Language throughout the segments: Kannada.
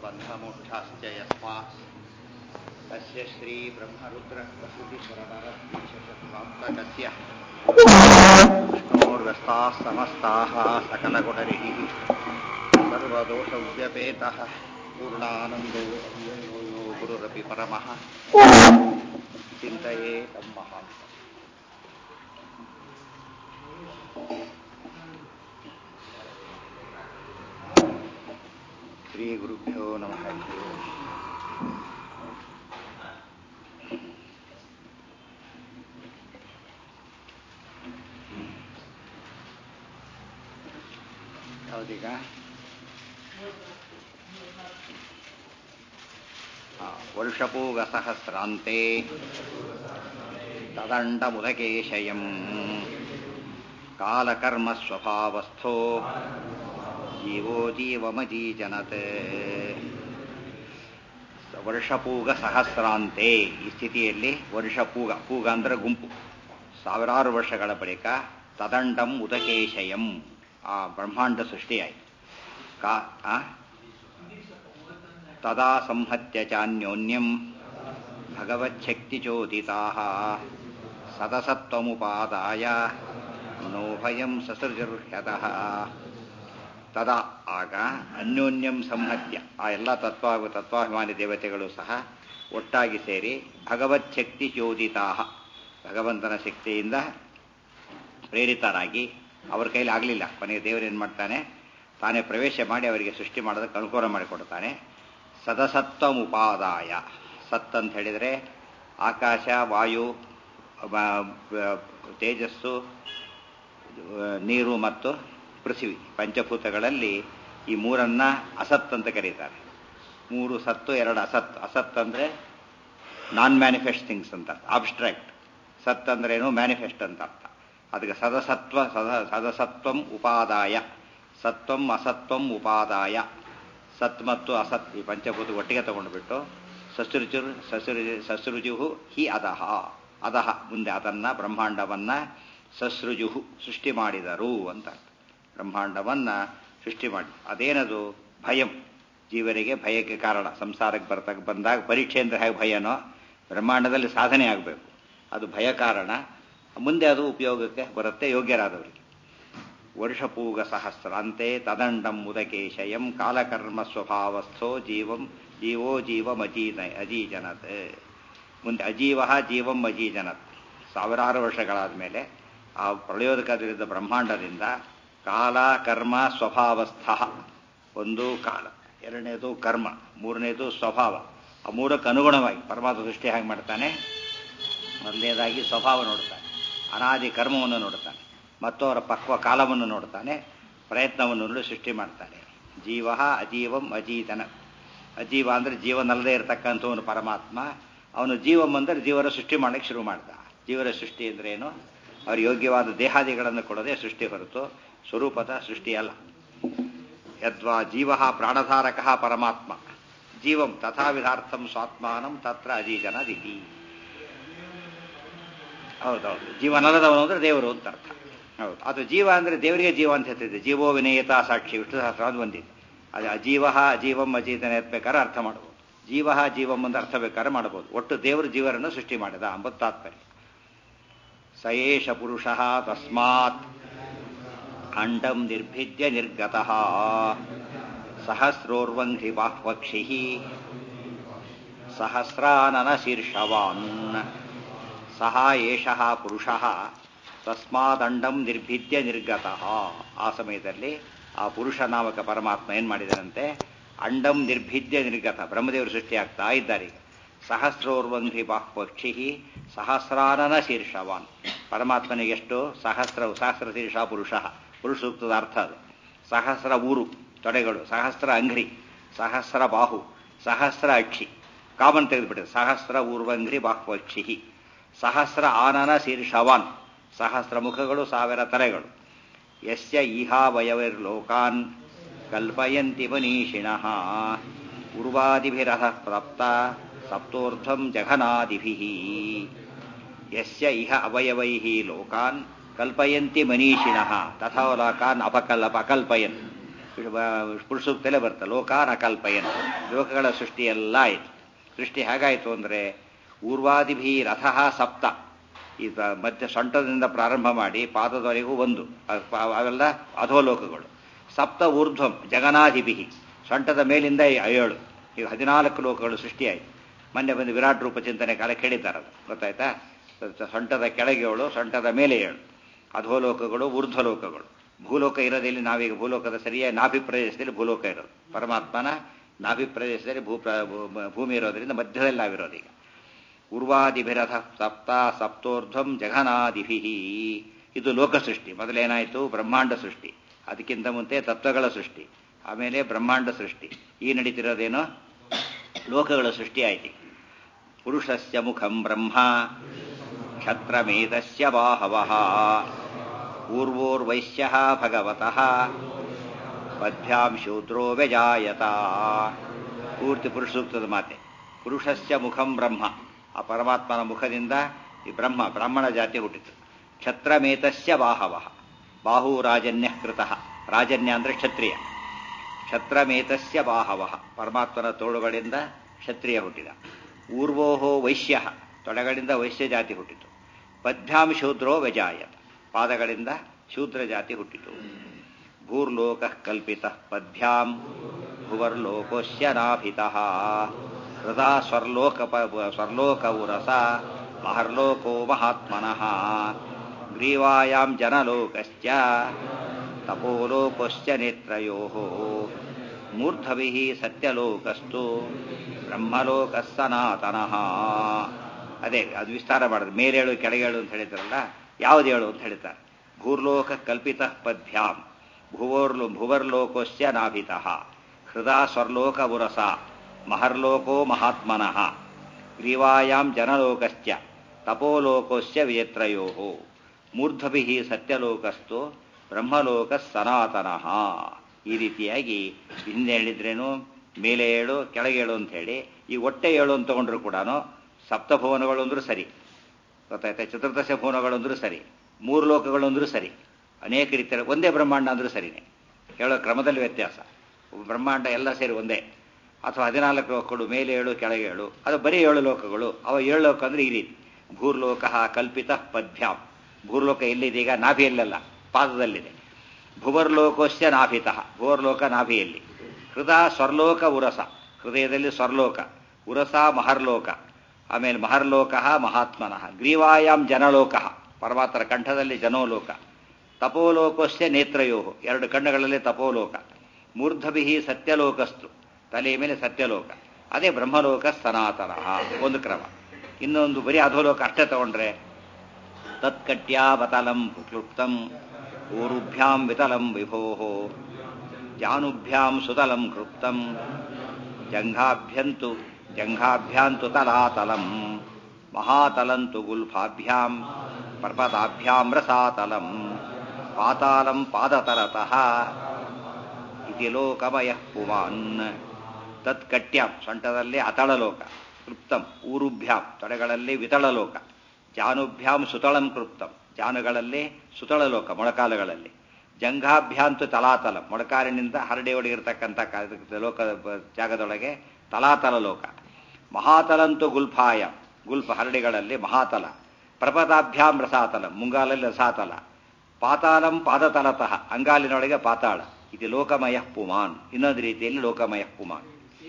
बन्धमोक्षाश्च यस्मात् तस्य श्रीब्रह्मरुद्रप्रभृतिस्वरनरद्वीशशत्वात्मकस्य विष्णोर्व्यस्ताः समस्ताः सकलगुणरिः सर्वदोषव्यपेतः पूर्णानन्दो अव्ययो यो गुरुरपि परमः चिन्तये तं महान् श्रीगुरुभ्यो नमः हरिः ओम् ಹೌದೀಗ ವರ್ಷಪೂಗಸಹಸ್ರಾಂತೆ ತದಂಡಮುದಕೇಶಯಂ ಕಾಲಕರ್ಮಸ್ವಭಾವಸ್ಥೋ ಜೀವೋ ಜೀವಮಜೀಜನತ್ ವರ್ಷಪೂಗ ಸಹಸ್ರಾಂತೆ ಈ ಸ್ಥಿತಿಯಲ್ಲಿ ವರ್ಷಪೂಗ ಪೂಗ ಅಂದ್ರೆ ಗುಂಪು ಸಾವಿರಾರು ವರ್ಷಗಳ ಬಳಿಕ ತದಂಡಂ ಉದಕೇಶಯಂ ಆ ಬ್ರಹ್ಮಾಂಡ ಸೃಷ್ಟಿಯಾಯಿತು ಕಾ ಆ? ತದಾ ಸಂಹತ್ಯ ಚಾನ್ಯೋನ್ಯಂ ಭಗವಚ್ಛಕ್ತಿಚೋದಿತಾ ಸದಸತ್ವಮುಪಾದಾಯ ನೋಭಯಂ ಸಸೃಜರ್ಹ್ಯತಃ ತದಾ ಆಗ ಅನ್ಯೋನ್ಯಂ ಸಂಹತ್ಯ ಆ ಎಲ್ಲ ತತ್ವ ತತ್ವಾಭಿಮಾನಿ ದೇವತೆಗಳು ಸಹ ಒಟ್ಟಾಗಿ ಸೇರಿ ಭಗವಚ್ಛಕ್ತಿ ಚೋದಿತಾ ಭಗವಂತನ ಶಕ್ತಿಯಿಂದ ಪ್ರೇರಿತರಾಗಿ ಅವ್ರ ಕೈಲಿ ಆಗಲಿಲ್ಲ ಕೊನೆಗೆ ದೇವರೇನು ಮಾಡ್ತಾನೆ ತಾನೇ ಪ್ರವೇಶ ಮಾಡಿ ಅವರಿಗೆ ಸೃಷ್ಟಿ ಮಾಡೋದಕ್ಕೆ ಅನುಕೂಲ ಮಾಡಿಕೊಡ್ತಾನೆ ಸದಸತ್ವಮುಪಾದಾಯ ಸತ್ ಅಂತ ಹೇಳಿದರೆ ಆಕಾಶ ವಾಯು ತೇಜಸ್ಸು ನೀರು ಮತ್ತು ಪೃಥ್ವಿ ಪಂಚಭೂತಗಳಲ್ಲಿ ಈ ಮೂರನ್ನ ಅಸತ್ ಅಂತ ಕರೀತಾರೆ ಮೂರು ಸತ್ತು ಎರಡು ಅಸತ್ ಅಸತ್ ಅಂದರೆ ನಾನ್ ಮ್ಯಾನಿಫೆಸ್ಟ್ ಥಿಂಗ್ಸ್ ಅಂತ ಅಬ್ಸ್ಟ್ರಾಕ್ಟ್ ಸತ್ ಅಂದ್ರೆ ಏನು ಮ್ಯಾನಿಫೆಸ್ಟ್ ಅಂತ ಅರ್ಥ ಅದಕ್ಕೆ ಸದಸತ್ವ ಸದ ಸದಸತ್ವಂ ಉಪಾದಾಯ ಸತ್ವಂ ಅಸತ್ವಂ ಉಪಾದಾಯ ಸತ್ ಮತ್ತು ಅಸತ್ ಈ ಪಂಚಭೂತ ಒಟ್ಟಿಗೆ ತಗೊಂಡ್ಬಿಟ್ಟು ಸಸೃಜುರ್ ಸಸೃಜ ಸಸೃಜು ಹಿ ಅದಹ ಅದಹ ಮುಂದೆ ಅದನ್ನ ಬ್ರಹ್ಮಾಂಡವನ್ನ ಸಸೃಜು ಸೃಷ್ಟಿ ಮಾಡಿದರು ಅಂತ ಬ್ರಹ್ಮಾಂಡವನ್ನ ಸೃಷ್ಟಿ ಮಾಡಿ ಅದೇನದು ಭಯಂ ಜೀವರಿಗೆ ಭಯಕ್ಕೆ ಕಾರಣ ಸಂಸಾರಕ್ಕೆ ಬರ್ತಕ್ಕ ಬಂದಾಗ ಪರೀಕ್ಷೆ ಅಂದ್ರೆ ಹೇಗೆ ಭಯನೋ ಬ್ರಹ್ಮಾಂಡದಲ್ಲಿ ಸಾಧನೆ ಆಗಬೇಕು ಅದು ಭಯ ಕಾರಣ ಮುಂದೆ ಅದು ಉಪಯೋಗಕ್ಕೆ ಬರುತ್ತೆ ಯೋಗ್ಯರಾದವರಿಗೆ ವರ್ಷಪೂಗ ಸಹಸ್ರಾಂತೆ ತದಂಡಂ ಉದಕೇಶಯಂ ಕಾಲಕರ್ಮ ಸ್ವಭಾವಸ್ಥೋ ಜೀವಂ ಜೀವೋ ಜೀವಮಜೀನ ಅಜೀಜನತ್ ಮುಂದೆ ಅಜೀವ ಜೀವಂ ಅಜೀಜನತ್ ಸಾವಿರಾರು ವರ್ಷಗಳಾದ ಮೇಲೆ ಆ ಪ್ರಳಯೋದಕದಲ್ಲಿದ್ದ ಬ್ರಹ್ಮಾಂಡದಿಂದ ಕಾಲ ಕರ್ಮ ಸ್ವಭಾವಸ್ಥ ಒಂದು ಕಾಲ ಎರಡನೇದು ಕರ್ಮ ಮೂರನೇದು ಸ್ವಭಾವ ಆ ಮೂರಕ್ಕೆ ಅನುಗುಣವಾಗಿ ಪರಮಾತ್ಮ ದೃಷ್ಟಿ ಹೇಗೆ ಮಾಡ್ತಾನೆ ಮೊದಲನೇದಾಗಿ ಸ್ವಭಾವ ನೋಡ್ತಾನೆ ಅನಾದಿ ಕರ್ಮವನ್ನು ನೋಡ್ತಾನೆ ಮತ್ತು ಅವರ ಪಕ್ವ ಕಾಲವನ್ನು ನೋಡ್ತಾನೆ ಪ್ರಯತ್ನವನ್ನು ನೋಡಿ ಸೃಷ್ಟಿ ಮಾಡ್ತಾನೆ ಜೀವ ಅಜೀವಂ ಅಜೀತನ ಅಜೀವ ಅಂದ್ರೆ ಜೀವನಲ್ಲದೆ ಇರತಕ್ಕಂಥವನು ಪರಮಾತ್ಮ ಅವನು ಜೀವಂ ಅಂದ್ರೆ ಜೀವರ ಸೃಷ್ಟಿ ಮಾಡಲಿಕ್ಕೆ ಶುರು ಮಾಡ್ದ ಜೀವರ ಸೃಷ್ಟಿ ಅಂದ್ರೆ ಏನು ಅವ್ರ ಯೋಗ್ಯವಾದ ದೇಹಾದಿಗಳನ್ನು ಕೊಡದೆ ಸೃಷ್ಟಿ ಹೊರತು ಸ್ವರೂಪದ ಸೃಷ್ಟಿ ಅಲ್ಲ ಯದ್ವಾ ಜೀವ ಪ್ರಾಣಧಾರಕ ಪರಮಾತ್ಮ ಜೀವಂ ತಥಾವಿಧಾರ್ಥಂ ಸ್ವಾತ್ಮಾನಂ ತತ್ರ ಅಜೀಜನ ದಿತಿ ಹೌದೌದು ಜೀವನಲ್ಲದವನು ಅಂದ್ರೆ ದೇವರು ಅಂತ ಅರ್ಥ ಹೌದು ಅದು ಜೀವ ಅಂದ್ರೆ ದೇವರಿಗೆ ಜೀವ ಅಂತ ಹೇಳ್ತಿದ್ದೆ ಜೀವೋ ವಿನಯತಾ ಸಾಕ್ಷಿ ವಿಷ್ಣು ಸಹಸ್ರ ಅದು ಬಂದಿದೆ ಅದು ಅಜೀವ ಅಜೀವಂ ಅಜೀತನ ಬೇಕಾದ್ರೆ ಅರ್ಥ ಮಾಡಬಹುದು ಜೀವ ಜೀವಂ ಅಂತ ಅರ್ಥ ಬೇಕಾದ್ರೆ ಮಾಡಬಹುದು ಒಟ್ಟು ದೇವರು ಜೀವರನ್ನು ಸೃಷ್ಟಿ ಮಾಡಿದ ಅಂಬತ್ತು ತಾತ್ಪರ್ಯ ಸಯೇಷ ಪುರುಷ ತಸ್ಮಾತ್ ಅಂಡಂ ನಿರ್ಭಿದ್ಯ ನಿರ್ಗತಃ ಸಹಸ್ರೋರ್ವಂಘ್ರಿ ಬಾಹ್ವಕ್ಷಿ ಸಹಸ್ರಾನನ ಶೀರ್ಷವಾನ್ ಸಹ ಏಷ ಪುರುಷ ತಸ್ಮಾದಂಡಂ ನಿರ್ಭಿದ್ಯ ನಿರ್ಗತಃ ಆ ಸಮಯದಲ್ಲಿ ಆ ಪುರುಷ ನಾಮಕ ಪರಮಾತ್ಮ ಏನ್ ಮಾಡಿದನಂತೆ ಅಂಡಂ ನಿರ್ಭಿದ್ಯ ನಿರ್ಗತ ಬ್ರಹ್ಮದೇವರು ಸೃಷ್ಟಿಯಾಗ್ತಾ ಇದ್ದಾರೆ ಈಗ ಸಹಸ್ರೋರ್ವಂಘ್ರಿ ಬಾಹ್ಪಕ್ಷಿ ಸಹಸ್ರಾನನ ಶೀರ್ಷವಾನ್ ಪರಮಾತ್ಮನಿಗೆ ಎಷ್ಟು ಸಹಸ್ರ ಸಹಸ್ರ ಶೀರ್ಷ ಪುರುಷ ಪುರುಷ ಸೂಕ್ತದ ಅರ್ಥ ಅದು ಸಹಸ್ರ ಊರು ತೊಡೆಗಳು ಸಹಸ್ರ ಅಂಘ್ರಿ ಸಹಸ್ರ ಬಾಹು ಸಹಸ್ರ ಅಕ್ಷಿ ಕಾಮನ್ ತೆಗೆದುಬಿಟ್ಟಿದೆ ಸಹಸ್ರ ಊರ್ವಂಘ್ರಿ ಬಾಹ್ವಕ್ಷಿ ಸಹಸ್ರ ಆನನ ಶೀರ್ಷವಾನ್ ಸಹಸ್ರ ಮುಖಗಳು ಸಾವಿರ ತಲೆಗಳು ಯಸ್ಯ ಈಹಾವಯವೈರ್ಲೋಕಾನ್ ಕಲ್ಪಯಂತಿ ಮನೀಷಿಣಃ ಉರ್ವಾದಿಭಿರಹ ಪ್ರಾಪ್ತ ಸಪ್ತೋರ್ಧಂ ಜಘನಾದಿಭಿ ಯಸ್ಯ ಇಹ ಅವಯವೈ ಲೋಕಾನ್ ಕಲ್ಪಯಂತಿ ಮನೀಷಿಣಃ ತಥಾ ಲೋಕಾನ್ ಅಪಕಲ್ಪ ಅಕಲ್ಪಯನ್ ಪುರುಷೂಕ್ತಲೇ ಬರುತ್ತೆ ಲೋಕ ನಕಲ್ಪಯನ್ ಲೋಕಗಳ ಸೃಷ್ಟಿ ಎಲ್ಲ ಆಯಿತು ಸೃಷ್ಟಿ ಹೇಗಾಯಿತು ಅಂದರೆ ಊರ್ವಾದಿಭಿ ರಥಃ ಸಪ್ತ ಈ ತ- ಮಧ್ಯ ಸೊಂಟದಿಂದ ಪ್ರಾರಂಭ ಮಾಡಿ ಪಾದದವರೆಗೂ ಒಂದು ಅ- ಪ- ಅವೆಲ್ಲ ಅಧೋಲೋಕಗಳು ಸಪ್ತ ಊರ್ಧ್ವಂ ಜಗನಾಧಿಪಿ ಸೊಂಟದ ಮೇಲಿಂದ ಈ ಏಳು ಈಗ ಹದಿನಾಲ್ಕು ಲೋಕಗಳು ಸೃಷ್ಟಿಯಾಯಿತು ಮೊನ್ನೆ ಬಂದು ವಿರಾಟ್ ರೂಪ ಚಿಂತನೆ ಕಾಲ ಕೇಳಿದ್ದಾರದು ಗೊತ್ತಾಯ್ತಾ ಸ- ಸೊಂಟದ ಕೆಳಗೆ ಏಳು ಸೊಂಟದ ಮೇಲೆ ಏಳು ಅಧೋಲೋಕಗಳು ಊರ್ಧ್ವಲೋಕಗಳು ಭೂಲೋಕ ಇರೋದಲ್ಲಿ ನಾವೀಗ ಭೂಲೋಕದ ಸರಿಯಾಗಿ ನಾಭಿ ಪ್ರದೇಶದಲ್ಲಿ ಭೂಲೋಕ ಇರೋದು ಪರಮಾತ್ಮನ ನಾಭಿ ಪ್ರದೇಶದಲ್ಲಿ ಭೂ ಪ್ರ- ಭೂ- ಭೂಮಿ ಇರೋದ್ರಿಂದ ಮಧ್ಯದಲ್ಲಿ ನಾವಿರೋದು ಈಗ ಉರ್ವಾದಿಭಿರಥ ಸಪ್ತ ಸಪ್ತೋರ್ಧ್ವಂ ಜಘನಾದಿಭಿ ಇದು ಲೋಕ ಸೃಷ್ಟಿ ಮೊದಲೇನಾಯಿತು ಬ್ರಹ್ಮಾಂಡ ಸೃಷ್ಟಿ ಅದಕ್ಕಿಂತ ಮುಂಚೆ ತತ್ವಗಳ ಸೃಷ್ಟಿ ಆಮೇಲೆ ಬ್ರಹ್ಮಾಂಡ ಸೃಷ್ಟಿ ಈ ನಡೀತಿರೋದೇನೋ ಲೋಕಗಳ ಸೃಷ್ಟಿ ಆಯ್ತು ಪುರುಷಸ್ಯ ಮುಖಂ ಬ್ರಹ್ಮ ಕ್ಷತ್ರಮೇತಸ್ಯ ಬಾಹವಃ ಪೂರ್ವೋರ್ವೈಶ್ಯ ಭಗವತಃ ಪದ್ಭ್ಯಾಂ ಶೂದ್ರೋ ವ್ಯಜಾಯತ ಪೂರ್ತಿ ಪುರುಷ ಸೂಕ್ತದ ಮಾತೆ ಪುರುಷಸ್ಯ ಮುಖಂ ಬ್ರಹ್ಮ ಆ ಪರಮಾತ್ಮನ ಮುಖದಿಂದ ಈ ಬ್ರಹ್ಮ ಬ್ರಾಹ್ಮಣ ಜಾತಿ ಹುಟ್ಟಿತು ಕ್ಷತ್ರಮೇತಸ್ಯ ಬಾಹವಃ ಬಾಹು ರಾಜನ್ಯ ಕೃತಃ ರಾಜನ್ಯ ಅಂದ್ರೆ ಕ್ಷತ್ರಿಯ ಕ್ಷತ್ರಮೇತಸ್ಯ ಬಾಹವಃ ಪರಮಾತ್ಮನ ತೋಳುಗಳಿಂದ ಕ್ಷತ್ರಿಯ ಹುಟ್ಟಿದ ಊರ್ವೋಹೋ ವೈಶ್ಯ ತೊಡೆಗಳಿಂದ ವೈಶ್ಯ ಜಾತಿ ಹುಟ್ಟಿತು ಪದ್ಭ್ಯಾಂ ಶೂದ್ರೋ ವ್ಯಜಾಯತ ಪಾದಗಳಿಂದ ಶೂದ್ರ ಜಾತಿ ಹುಟ್ಟಿತು ಭೂರ್ಲೋಕ ಕಲ್ಪಿತ ಪದ್ಭ್ಯಾಂ ಭುವರ್ಲೋಕೋಶ್ಯ ನಾಭಿತಃ ಹೃದಾ ಸ್ವರ್ಲೋಕ ಸ್ವರ್ಲೋಕ ಉರಸ ಮಹರ್ಲೋಕೋ ಮಹಾತ್ಮನಃ ಗ್ರೀವಾಯಾಂ ಜನಲೋಕಶ್ಚ ತಪೋಲೋಕಶ್ಚ ನೇತ್ರಯೋ ಮೂರ್ಧವಿಃ ಸತ್ಯಲೋಕಸ್ತು ಬ್ರಹ್ಮಲೋಕ ಸನಾತನಃ ಅದೇ ಅದು ವಿಸ್ತಾರ ಮಾಡೋದು ಮೇಲೇಳು ಕೆಳಗೇಳು ಅಂತ ಹೇಳಿದ್ರಲ್ಲ ಯಾವ್ದು ಹೇಳು ಅಂತ ಹೇಳ್ತಾರೆ ಭೂರ್ಲೋಕ ಕಲ್ಪಿತ ಪದ್ಭ್ಯಾಂ ಭುವೋರ್ಲು ಭುವರ್ಲೋಕೋಶ್ಚ ನಾಭಿತಃ ಹೃದಾ ಸ್ವರ್ಲೋಕ ಉರಸ ಮಹರ್ಲೋಕೋ ಮಹಾತ್ಮನಃ ಗ್ರೀವಾಯಾಂ ಜನಲೋಕಶ್ಚ ತಪೋಲೋಕೋಶ್ಚ ವಿಯತ್ರಯೋ ಮೂರ್ಧಭಿ ಸತ್ಯಲೋಕಸ್ತು ಬ್ರಹ್ಮಲೋಕ ಸನಾತನಃ ಈ ರೀತಿಯಾಗಿ ಹಿಂದೆ ಹೇಳಿದ್ರೇನು ಮೇಲೆ ಏಳು ಕೆಳಗೆ ಏಳು ಅಂತ ಹೇಳಿ ಈ ಹೊಟ್ಟೆ ಏಳು ಅಂತ ತಗೊಂಡ್ರು ಕೂಡ ಸಪ್ತಭುವನಗಳು ಅಂದ್ರೂ ಸರಿ ಗೊತ್ತಾಯ್ತಾ ಚತುರ್ದಶ ಭುವನಗಳು ಅಂದ್ರೂ ಸರಿ ಮೂರು ಲೋಕಗಳು ಅಂದ್ರೂ ಸರಿ ಅನೇಕ ರೀತಿಯ ಒಂದೇ ಬ್ರಹ್ಮಾಂಡ ಅಂದ್ರೂ ಸರಿನೇ ಹೇಳೋ ಕ್ರಮದಲ್ಲಿ ವ್ಯತ್ಯಾಸ ಬ್ರಹ್ಮಾಂಡ ಎಲ್ಲ ಸೇರಿ ಒಂದೇ ಅಥವಾ ಹದಿನಾಲ್ಕು ಲೋಕಗಳು ಮೇಲೆ ಏಳು ಕೆಳಗೆ ಏಳು ಅದು ಬರೀ ಏಳು ಲೋಕಗಳು ಅವ ಏಳು ಲೋಕ ಅಂದ್ರೆ ಈ ರೀತಿ ಭೂರ್ಲೋಕ ಕಲ್ಪಿತ ಪದ್ಭ್ಯಾಂ ಭೂರ್ಲೋಕ ಎಲ್ಲಿದೆ ಈಗ ನಾಭಿಯಲ್ಲೆಲ್ಲ ಪಾದದಲ್ಲಿದೆ ಭುವರ್ಲೋಕೋಶ್ಚ ನಾಭಿತಃ ಭುವರ್ಲೋಕ ನಾಭಿಯಲ್ಲಿ ಹೃದಯ ಸ್ವರ್ಲೋಕ ಉರಸ ಹೃದಯದಲ್ಲಿ ಸ್ವರ್ಲೋಕ ಉರಸ ಮಹರ್ಲೋಕ ಆಮೇಲೆ ಮಹರ್ಲೋಕ ಮಹಾತ್ಮನಃ ಗ್ರೀವಾಯಾಮ್ ಜನಲೋಕ ಪರಮಾತ್ಮರ ಕಂಠದಲ್ಲಿ ಜನೋಲೋಕ ತಪೋಲೋಕಶ್ಚ ನೇತ್ರಯೋ ಎರಡು ಕಣ್ಣುಗಳಲ್ಲಿ ತಪೋಲೋಕ ಮೂರ್ಧಭಿ ಸತ್ಯಲೋಕಸ್ತು ತಲೆಯ ಮೇಲೆ ಸತ್ಯಲೋಕ ಅದೇ ಬ್ರಹ್ಮಲೋಕ ಸನಾತನ ಒಂದು ಕ್ರಮ ಇನ್ನೊಂದು ಬರೀ ಅಧೋಲೋಕ ಅಷ್ಟೇ ತಗೊಂಡ್ರೆ ತತ್ಕಟ್ಯಾವತಲಂ ಕ್ಲುಪ್ತಂ ಊರುಭ್ಯಾಂ ವಿತಲಂ ವಿಭೋ ಜಾನುಭ್ಯಾಂ ಸುತಲಂ ಕೃಪ್ತಂ ಜಂಘಾಭ್ಯಂತು ಜಂಘಾಭ್ಯಾಂತು ತಲಾತಲಂ ಮಹಾತಲಂತು ಗುಲ್ಫಾಭ್ಯಾಂ ಪರ್ವತಾಭ್ಯಾಂ ರಸಾತಲಂ ಪಾತಾಲಂ ಪಾದತರತಃ ಇತಿ ಲೋಕಮಯ ಪುಮಾನ್ ತತ್ಕಟ್ಯಾಂ ಸೊಂಟದಲ್ಲಿ ಅತಳಲೋಕ ಕೃಪ್ತಂ ಊರುಭ್ಯಾಂ ತೊಡೆಗಳಲ್ಲಿ ವಿತಳಲೋಕ ಜಾನುಭ್ಯಾಂ ಸುತಳಂ ಕೃಪ್ತಂ ಜಾನುಗಳಲ್ಲಿ ಸುತಳಲೋಕ ಮೊಳಕಾಲುಗಳಲ್ಲಿ ಜಂಘಾಭ್ಯಾಂತು ತಲಾತಲ ಮೊಳಕಾಲಿನಿಂದ ಹರಡಿ ಒಳಗಿರ್ತಕ್ಕಂಥ ಲೋಕ ಜಾಗದೊಳಗೆ ತಲಾತಲ ಲೋಕ ಮಹಾತಲಂತು ಗುಲ್ಫಾಯ ಗುಲ್ಫ ಹರಡಿಗಳಲ್ಲಿ ಮಹಾತಲ ಪ್ರಪದಾಭ್ಯಾಂ ರಸಾತಲ ಮುಂಗಾಲಲ್ಲಿ ರಸಾತಲ ಪಾತಾಳಂ ಪಾದತಲತಃ ಅಂಗಾಲಿನೊಳಗೆ ಪಾತಾಳ ಇದು ಲೋಕಮಯ ಪುಮಾನ್ ಇನ್ನೊಂದು ರೀತಿಯಲ್ಲಿ ಲೋಕಮಯ ಪುಮಾನ್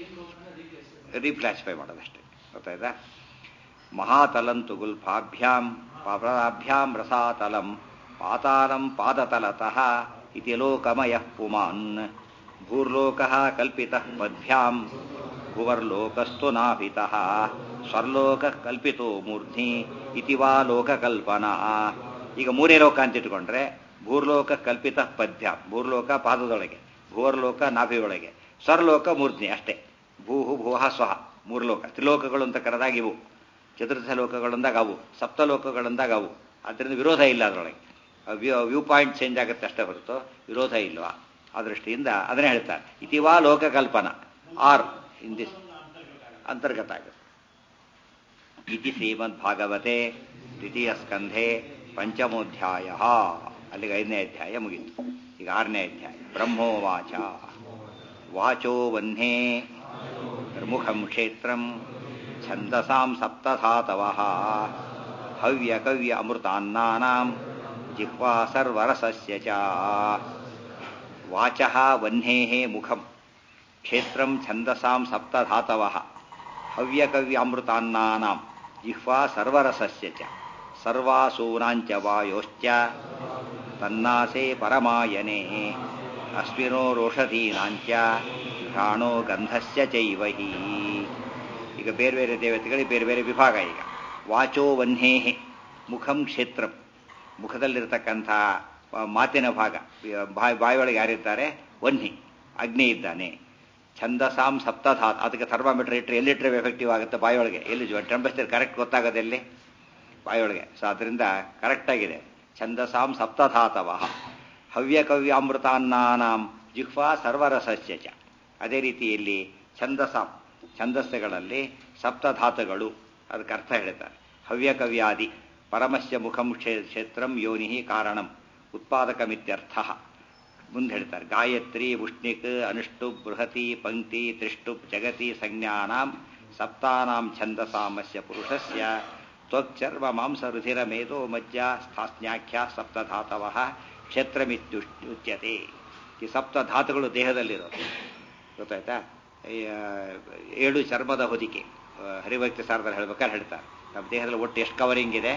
ರೀಫ್ಲಾಶಿಫೈ ಮಾಡೋದಷ್ಟೇ ಗೊತ್ತಾಯ್ತಾ ಮಹಾತಲಂತು ಗುಲ್ಫಾಭ್ಯಾಂ ಪಾದಾಭ್ಯಾಂ ರಸಾತಲಂ ಪಾತಾಳಂ ಪಾದತಲತಃ ಇತಿ ಲೋಕಮಯ ಪುಮಾನ್ ಭೂರ್ಲೋಕ ಕಲ್ಪಿತ ಪದ್ಭ್ಯಾಂ ಭುವರ್ಲೋಕಸ್ತು ನಾಭಿತಃ ಸ್ವರ್ಲೋಕ ಕಲ್ಪಿತೋ ಮೂರ್ಧ್ನಿ ಇತಿ ವಾ ಲೋಕಕಲ್ಪನಾ ಈಗ ಮೂರೇ ಲೋಕ ಅಂತ ಇಟ್ಕೊಂಡ್ರೆ ಭೂರ್ಲೋಕ ಕಲ್ಪಿತ ಪದ್ಭ್ಯಾಂ ಭೂರ್ಲೋಕ ಪಾದದೊಳಗೆ ಭೂವರ್ಲೋಕ ನಾಭಿಯೊಳಗೆ ಸ್ವರ್ಲೋಕ ಮೂರ್ಧ್ನಿ ಅಷ್ಟೇ ಭೂಹು ಭೂಹ ಸ್ವಹ ಮೂರು ಲೋಕ ತ್ರಿಲೋಕಗಳು ಅಂತ ಕರೆದಾಗ ಇವು ಚತುರ್ಥ ಲೋಕಗಳಂದಾಗ ಅವು ಸಪ್ತಲೋಕಗಳಂದಾಗ ಅವು ಅದರಿಂದ ವಿರೋಧ ಇಲ್ಲ ಅದರೊಳಗೆ ವ್ಯೂ ವ್ಯೂ ಪಾಯಿಂಟ್ ಚೇಂಜ್ ಆಗುತ್ತೆ ಅಷ್ಟೇ ಹೊರತು ವಿರೋಧ ಇಲ್ವಾ ಆ ದೃಷ್ಟಿಯಿಂದ ಅದನ್ನೇ ಹೇಳ್ತಾರೆ ಇತಿವಾ ಲೋಕಕಲ್ಪನ ಆರ್ ಇನ್ ದಿಸ್ ಅಂತರ್ಗತ ಆಗುತ್ತೆ ಇತಿ ಶ್ರೀಮದ್ ಭಾಗವತೆ ದ್ವಿತೀಯ ಸ್ಕಂಧೆ ಪಂಚಮೋಧ್ಯಾಯ ಅಲ್ಲಿಗೆ ಐದನೇ ಅಧ್ಯಾಯ ಮುಗೀತು ಈಗ ಆರನೇ ಅಧ್ಯಾಯ ಬ್ರಹ್ಮೋವಾಚ ವಾಚೋ ವಹ್ನೇ ಮುಖಂ ಕ್ಷೇತ್ರಂ ಛಂದಸಾಂ ಸಪ್ತಧಾತವಃ ಹವ್ಯಕವ್ಯ ಅಮೃತಾನ್ನಾನಾಂ ಜಿಹ್ವಾ ಸರ್ವರಸಸ್ಯ ಚ ವಾಚಃ ವಹ್ನೇಃ ಮುಖಂ ಕ್ಷೇತ್ರಂ ಛಂದಸಾಂ ಸಪ್ತಧಾತವಃ ಹವ್ಯಕವ್ಯಾಮೃತಾನ್ನಾನಾಂ ಜಿಹ್ವಾ ಸರ್ವರಸಸ್ಯ ಚ ಸರ್ವಾಸೂನಾಂಚ ವಾಯೋಶ್ಚ ತನ್ನಾಸೆ ಪರಮಾಯನೆ ಅಶ್ವಿನೋ ರೋಷಧೀನಾಂಚ ಘ್ರಾಣೋ ಗಂಧಸ್ಯ ಚೈವ ಹಿ ಈಗ ಬೇರೆ ಬೇರೆ ದೇವತೆಗಳಿಗೆ ಬೇರೆ ಬೇರೆ ವಿಭಾಗ ಈಗ ವಾಚೋ ವಹ್ನೇಹೆ ಮುಖಂ ಕ್ಷೇತ್ರಂ ಮುಖದಲ್ಲಿರ್ತಕ್ಕಂಥ ಮಾತಿನ ಭಾಗ ಬಾಯಿ ಬಾಯಿಯೊಳಗೆ ಯಾರಿದ್ದಾರೆ ವನ್ಹಿ ಅಗ್ನಿ ಇದ್ದಾನೆ ಛಂದಸಾಂ ಸಪ್ತಧಾತ್ ಅದಕ್ಕೆ ಥರ್ಮಾಮೀಟರ್ ಇಟ್ಟರೆ ಎಲ್ಲಿಟ್ಟರೆ ಎಫೆಕ್ಟಿವ್ ಆಗುತ್ತೆ ಬಾಯಿಯೊಳಗೆ ಎಲ್ಲಿ ಟೆಂಪರೇಚರ್ ಕರೆಕ್ಟ್ ಗೊತ್ತಾಗೋದು ಎಲ್ಲಿ ಬಾಯಿಯೊಳಗೆ ಸೊ ಅದರಿಂದ ಕರೆಕ್ಟ್ ಆಗಿದೆ ಛಂದಸಾಂ ಸಪ್ತಧಾತವ ಹವ್ಯಕವ್ಯಾಮೃತಾನ್ನಾನಾಂ ಜಿಹ್ವಾ ಸರ್ವರಸಸ್ಯ ಚ ಅದೇ ರೀತಿಯಲ್ಲಿ ಛಂದಸಾಂ ಛಂದಸ್ಸುಗಳಲ್ಲಿ ಸಪ್ತಧಾತುಗಳು ಅದಕ್ಕೆ ಅರ್ಥ ಹೇಳ್ತಾರೆ ಹವ್ಯಕವ್ಯಾದಿ ಪರಮಸ್ಯ ಮುಖಂ ಕ್ಷೇತ್ರಂ ಯೋನಿ ಕಾರಣಂ ಉತ್ಪಾದಕಮಿತ್ಯರ್ಥ ಮುಂದೆ ಹೇಳ್ತಾರೆ ಗಾಯತ್ರಿ ಉಷ್ಣಿಕ್ ಅನುಷ್ಟು ಬೃಹತಿ ಪಂಕ್ತಿ ತ್ರಿಷ್ಟುಪ್ ಜಗತಿ ಸಂಜ್ಞಾನಾಂ ಸಪ್ತಾನಾಂ ಛಂದಸಾಮಸ್ಯ ಪುರುಷಸ್ಯ ತ್ವಕ್ಚರ್ಮ ಮಾಂಸ ರುಧಿರ ಮೇಧೋ ಮಜ್ಜ ಸ್ಥಾಸ್ನ್ಯಾಖ್ಯ ಸಪ್ತಧಾತವ ಕ್ಷೇತ್ರಮಿತ್ಯುಚ್ಯತೆ ಈ ಸಪ್ತಧಾತುಗಳು ದೇಹದಲ್ಲಿರೋದು ಗೊತ್ತಾಯ್ತಾ ಏಳು ಚರ್ಮದ ಹೊದಿಕೆ ಹರಿಭಕ್ತಿ ಸಾರದಲ್ಲಿ ಹೇಳ್ಬೇಕಾದ್ರೆ ಹೇಳ್ತಾರೆ ನಮ್ಮ ದೇಹದಲ್ಲಿ ಒಟ್ಟು ಎಷ್ಟು ಕವರಿಂಗ್ ಇದೆ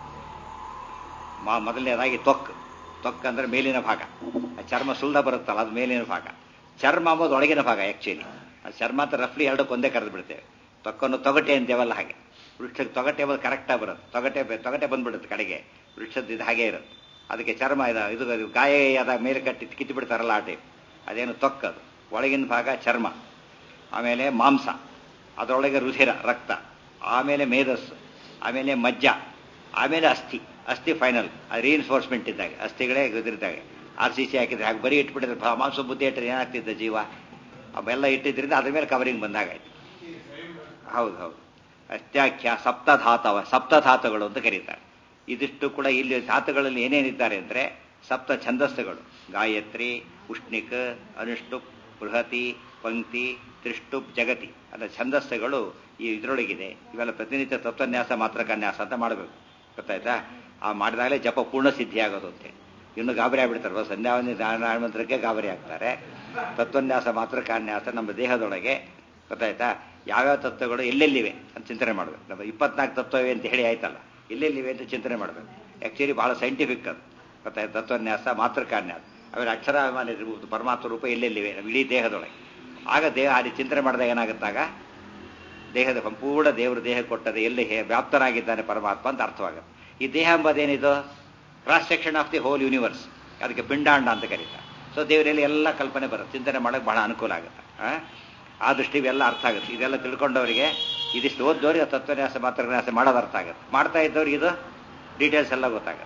ಮಾ ಮೊದಲನೇದಾಗಿ ತ್ವಕ್ ತ್ವಕ್ ಅಂದ್ರೆ ಮೇಲಿನ ಭಾಗ ಚರ್ಮ ಸುಳ್ದ ಬರುತ್ತಲ್ಲ ಅದು ಮೇಲಿನ ಭಾಗ ಚರ್ಮ ಅಂಬೋದು ಒಳಗಿನ ಭಾಗ ಆ್ಯಕ್ಚುಲಿ ಅದು ಚರ್ಮ ಅಂತ ರಫ್ಲಿ ಎರಡಕ್ಕೆ ಒಂದೇ ಕರೆದು ಬಿಡ್ತೇವೆ ತೊಕ್ಕನ್ನು ತೊಗಟೆ ಅಂತೇವಲ್ಲ ಹಾಗೆ ವೃಕ್ಷಕ್ಕೆ ತೊಗಟೆ ಎಂಬುದು ಕರೆಕ್ಟಾಗಿ ಬರುತ್ತೆ ತೊಗಟೆ ತೊಗಟೆ ಬಂದ್ಬಿಡುತ್ತೆ ಕಡೆಗೆ ವೃಕ್ಷದ ಇದು ಹಾಗೆ ಇರುತ್ತೆ ಅದಕ್ಕೆ ಚರ್ಮ ಇದು ಇದು ಗಾಯ ಆದಾಗ ಮೇಲೆ ಕಟ್ಟಿ ಕಿತ್ತು ಬಿಡ್ತಾರಲ್ಲ ಆ ಟೈಪ್ ಅದೇನು ತೊಕ್ಕದು ಒಳಗಿನ ಭಾಗ ಚರ್ಮ ಆಮೇಲೆ ಮಾಂಸ ಅದರೊಳಗೆ ರುಧಿರ ರಕ್ತ ಆಮೇಲೆ ಮೇಧಸ್ಸು ಆಮೇಲೆ ಮಜ್ಜ ಆಮೇಲೆ ಅಸ್ಥಿ ಅಸ್ಥಿ ಫೈನಲ್ ಅದು ರೀಇನ್ಫೋರ್ಸ್ಮೆಂಟ್ ಇದ್ದಾಗ ಅಸ್ಥಿಗಳೇ ಇದ್ರಿದ್ದಾಗ ಆರ್ ಸಿ ಸಿ ಹಾಕಿದ್ರೆ ಹಾಗೆ ಬರೀ ಇಟ್ಬಿಟ್ಟಿದ್ರೆ ಮಾಂಸ ಬುದ್ಧಿ ಇಟ್ಟರೆ ಏನಾಗ್ತಿದ್ದ ಜೀವ ಅವೆಲ್ಲ ಇಟ್ಟಿದ್ರಿಂದ ಅದ್ರ ಮೇಲೆ ಕವರಿಂಗ್ ಬಂದಾಗಾಯ್ತು ಹೌದು ಹೌದು ಅತ್ಯಾಖ್ಯ ಸಪ್ತಧಾತವ ಸಪ್ತಧಾತುಗಳು ಅಂತ ಕರೀತಾರೆ ಇದಿಷ್ಟು ಕೂಡ ಇಲ್ಲಿ ಧಾತುಗಳಲ್ಲಿ ಏನೇನಿದ್ದಾರೆ ಅಂದರೆ ಸಪ್ತ ಛಂದಸ್ಸುಗಳು ಗಾಯತ್ರಿ ಉಷ್ಣಿಕ್ ಅನುಷ್ಟುಪ್ ಬೃಹತಿ ಪಂಕ್ತಿ ತ್ರಿಷ್ಟುಪ್ ಜಗತಿ ಅದರ ಛಂದಸ್ಸುಗಳು ಈ ಇದರೊಳಗಿದೆ ಇವೆಲ್ಲ ಪ್ರತಿನಿತ್ಯ ತತ್ವನ್ಯಾಸ ಮಾತ್ರ ಕನ್ಯಾಸ ಅಂತ ಮಾಡಬೇಕು ಗೊತ್ತಾಯ್ತಾ ಆ ಮಾಡಿದಾಗಲೇ ಜಪ ಪೂರ್ಣ ಸಿದ್ಧಿ ಆಗೋದು ಅಂತ ಇನ್ನು ಗಾಬರಿ ಆಗ್ಬಿಡ್ತಾರೆ ಸಂಧ್ಯಾವಂದಿ ನಾರಾಯಣ ಮಂತ್ರಕ್ಕೆ ಗಾಬರಿ ಆಗ್ತಾರೆ ತತ್ವನ್ಯಾಸ ಮಾತ್ರ ಕಾನ್ಯಾಸ ನಮ್ಮ ದೇಹದೊಳಗೆ ಗೊತ್ತಾಯ್ತಾ ಯಾವ್ಯಾವ ತತ್ವಗಳು ಎಲ್ಲೆಲ್ಲಿವೆ ಅಂತ ಚಿಂತನೆ ಮಾಡಬೇಕು ನಮ್ಮ ಇಪ್ಪತ್ನಾಲ್ಕು ತತ್ವವೇ ಅಂತ ಹೇಳಿ ಆಯ್ತಲ್ಲ ಎಲ್ಲೆಲ್ಲಿವೆ ಅಂತ ಚಿಂತನೆ ಮಾಡಬೇಕು ಆ್ಯಕ್ಚುಲಿ ಭಾಳ ಸೈಂಟಿಫಿಕ್ ಅದು ಗೊತ್ತಾಯ್ತು ತತ್ವನ್ಯಾಸ ಮಾತ್ರ ಕಾನ್ಯಾಸ ಆಮೇಲೆ ಅಕ್ಷರಾಭಿಮಾನಿ ಪರಮಾತ್ಮ ರೂಪ ಎಲ್ಲೆಲ್ಲಿವೆ ನಮ್ಮ ಇಡೀ ದೇಹದೊಳಗೆ ಆಗ ದೇಹ ಅಲ್ಲಿ ಚಿಂತನೆ ಮಾಡಿದಾಗ ಏನಾಗುತ್ತಾಗ ದೇಹದ ಸಂಪೂರ್ಣ ದೇವರು ದೇಹ ಕೊಟ್ಟದೆ ಎಲ್ಲಿ ವ್ಯಾಪ್ತನಾಗಿದ್ದಾನೆ ಪರಮಾತ್ಮ ಅಂತ ಅರ್ಥವಾಗುತ್ತೆ ಈ ದೇಹ ಎಂಬುದೇನಿದು cross section of the whole universe ಅದಕ್ಕೆ ಪಿಂಡಾಂಡ ಅಂತ ಕರೀತಾರೆ ಸೊ ದೇವರಲ್ಲಿ ಎಲ್ಲ ಕಲ್ಪನೆ ಬರುತ್ತೆ ಚಿಂತನೆ ಮಾಡೋಕ್ಕೆ ಬಹಳ ಅನುಕೂಲ ಆಗುತ್ತೆ ಆ ದೃಷ್ಟಿ ಇವೆಲ್ಲ ಅರ್ಥ ಆಗುತ್ತೆ ಇದೆಲ್ಲ ತಿಳ್ಕೊಂಡವರಿಗೆ ಇದಿಷ್ಟು ಓದ್ದವ್ರಿಗೆ ತತ್ವನ್ಯಾಸ ಮಾತ್ರನ್ಯಾಸ ಮಾಡೋದು ಅರ್ಥ ಆಗುತ್ತೆ ಮಾಡ್ತಾ ಇದ್ದವ್ರಿಗೆ ಇದು ಡೀಟೇಲ್ಸ್ ಎಲ್ಲ ಗೊತ್ತಾಗುತ್ತೆ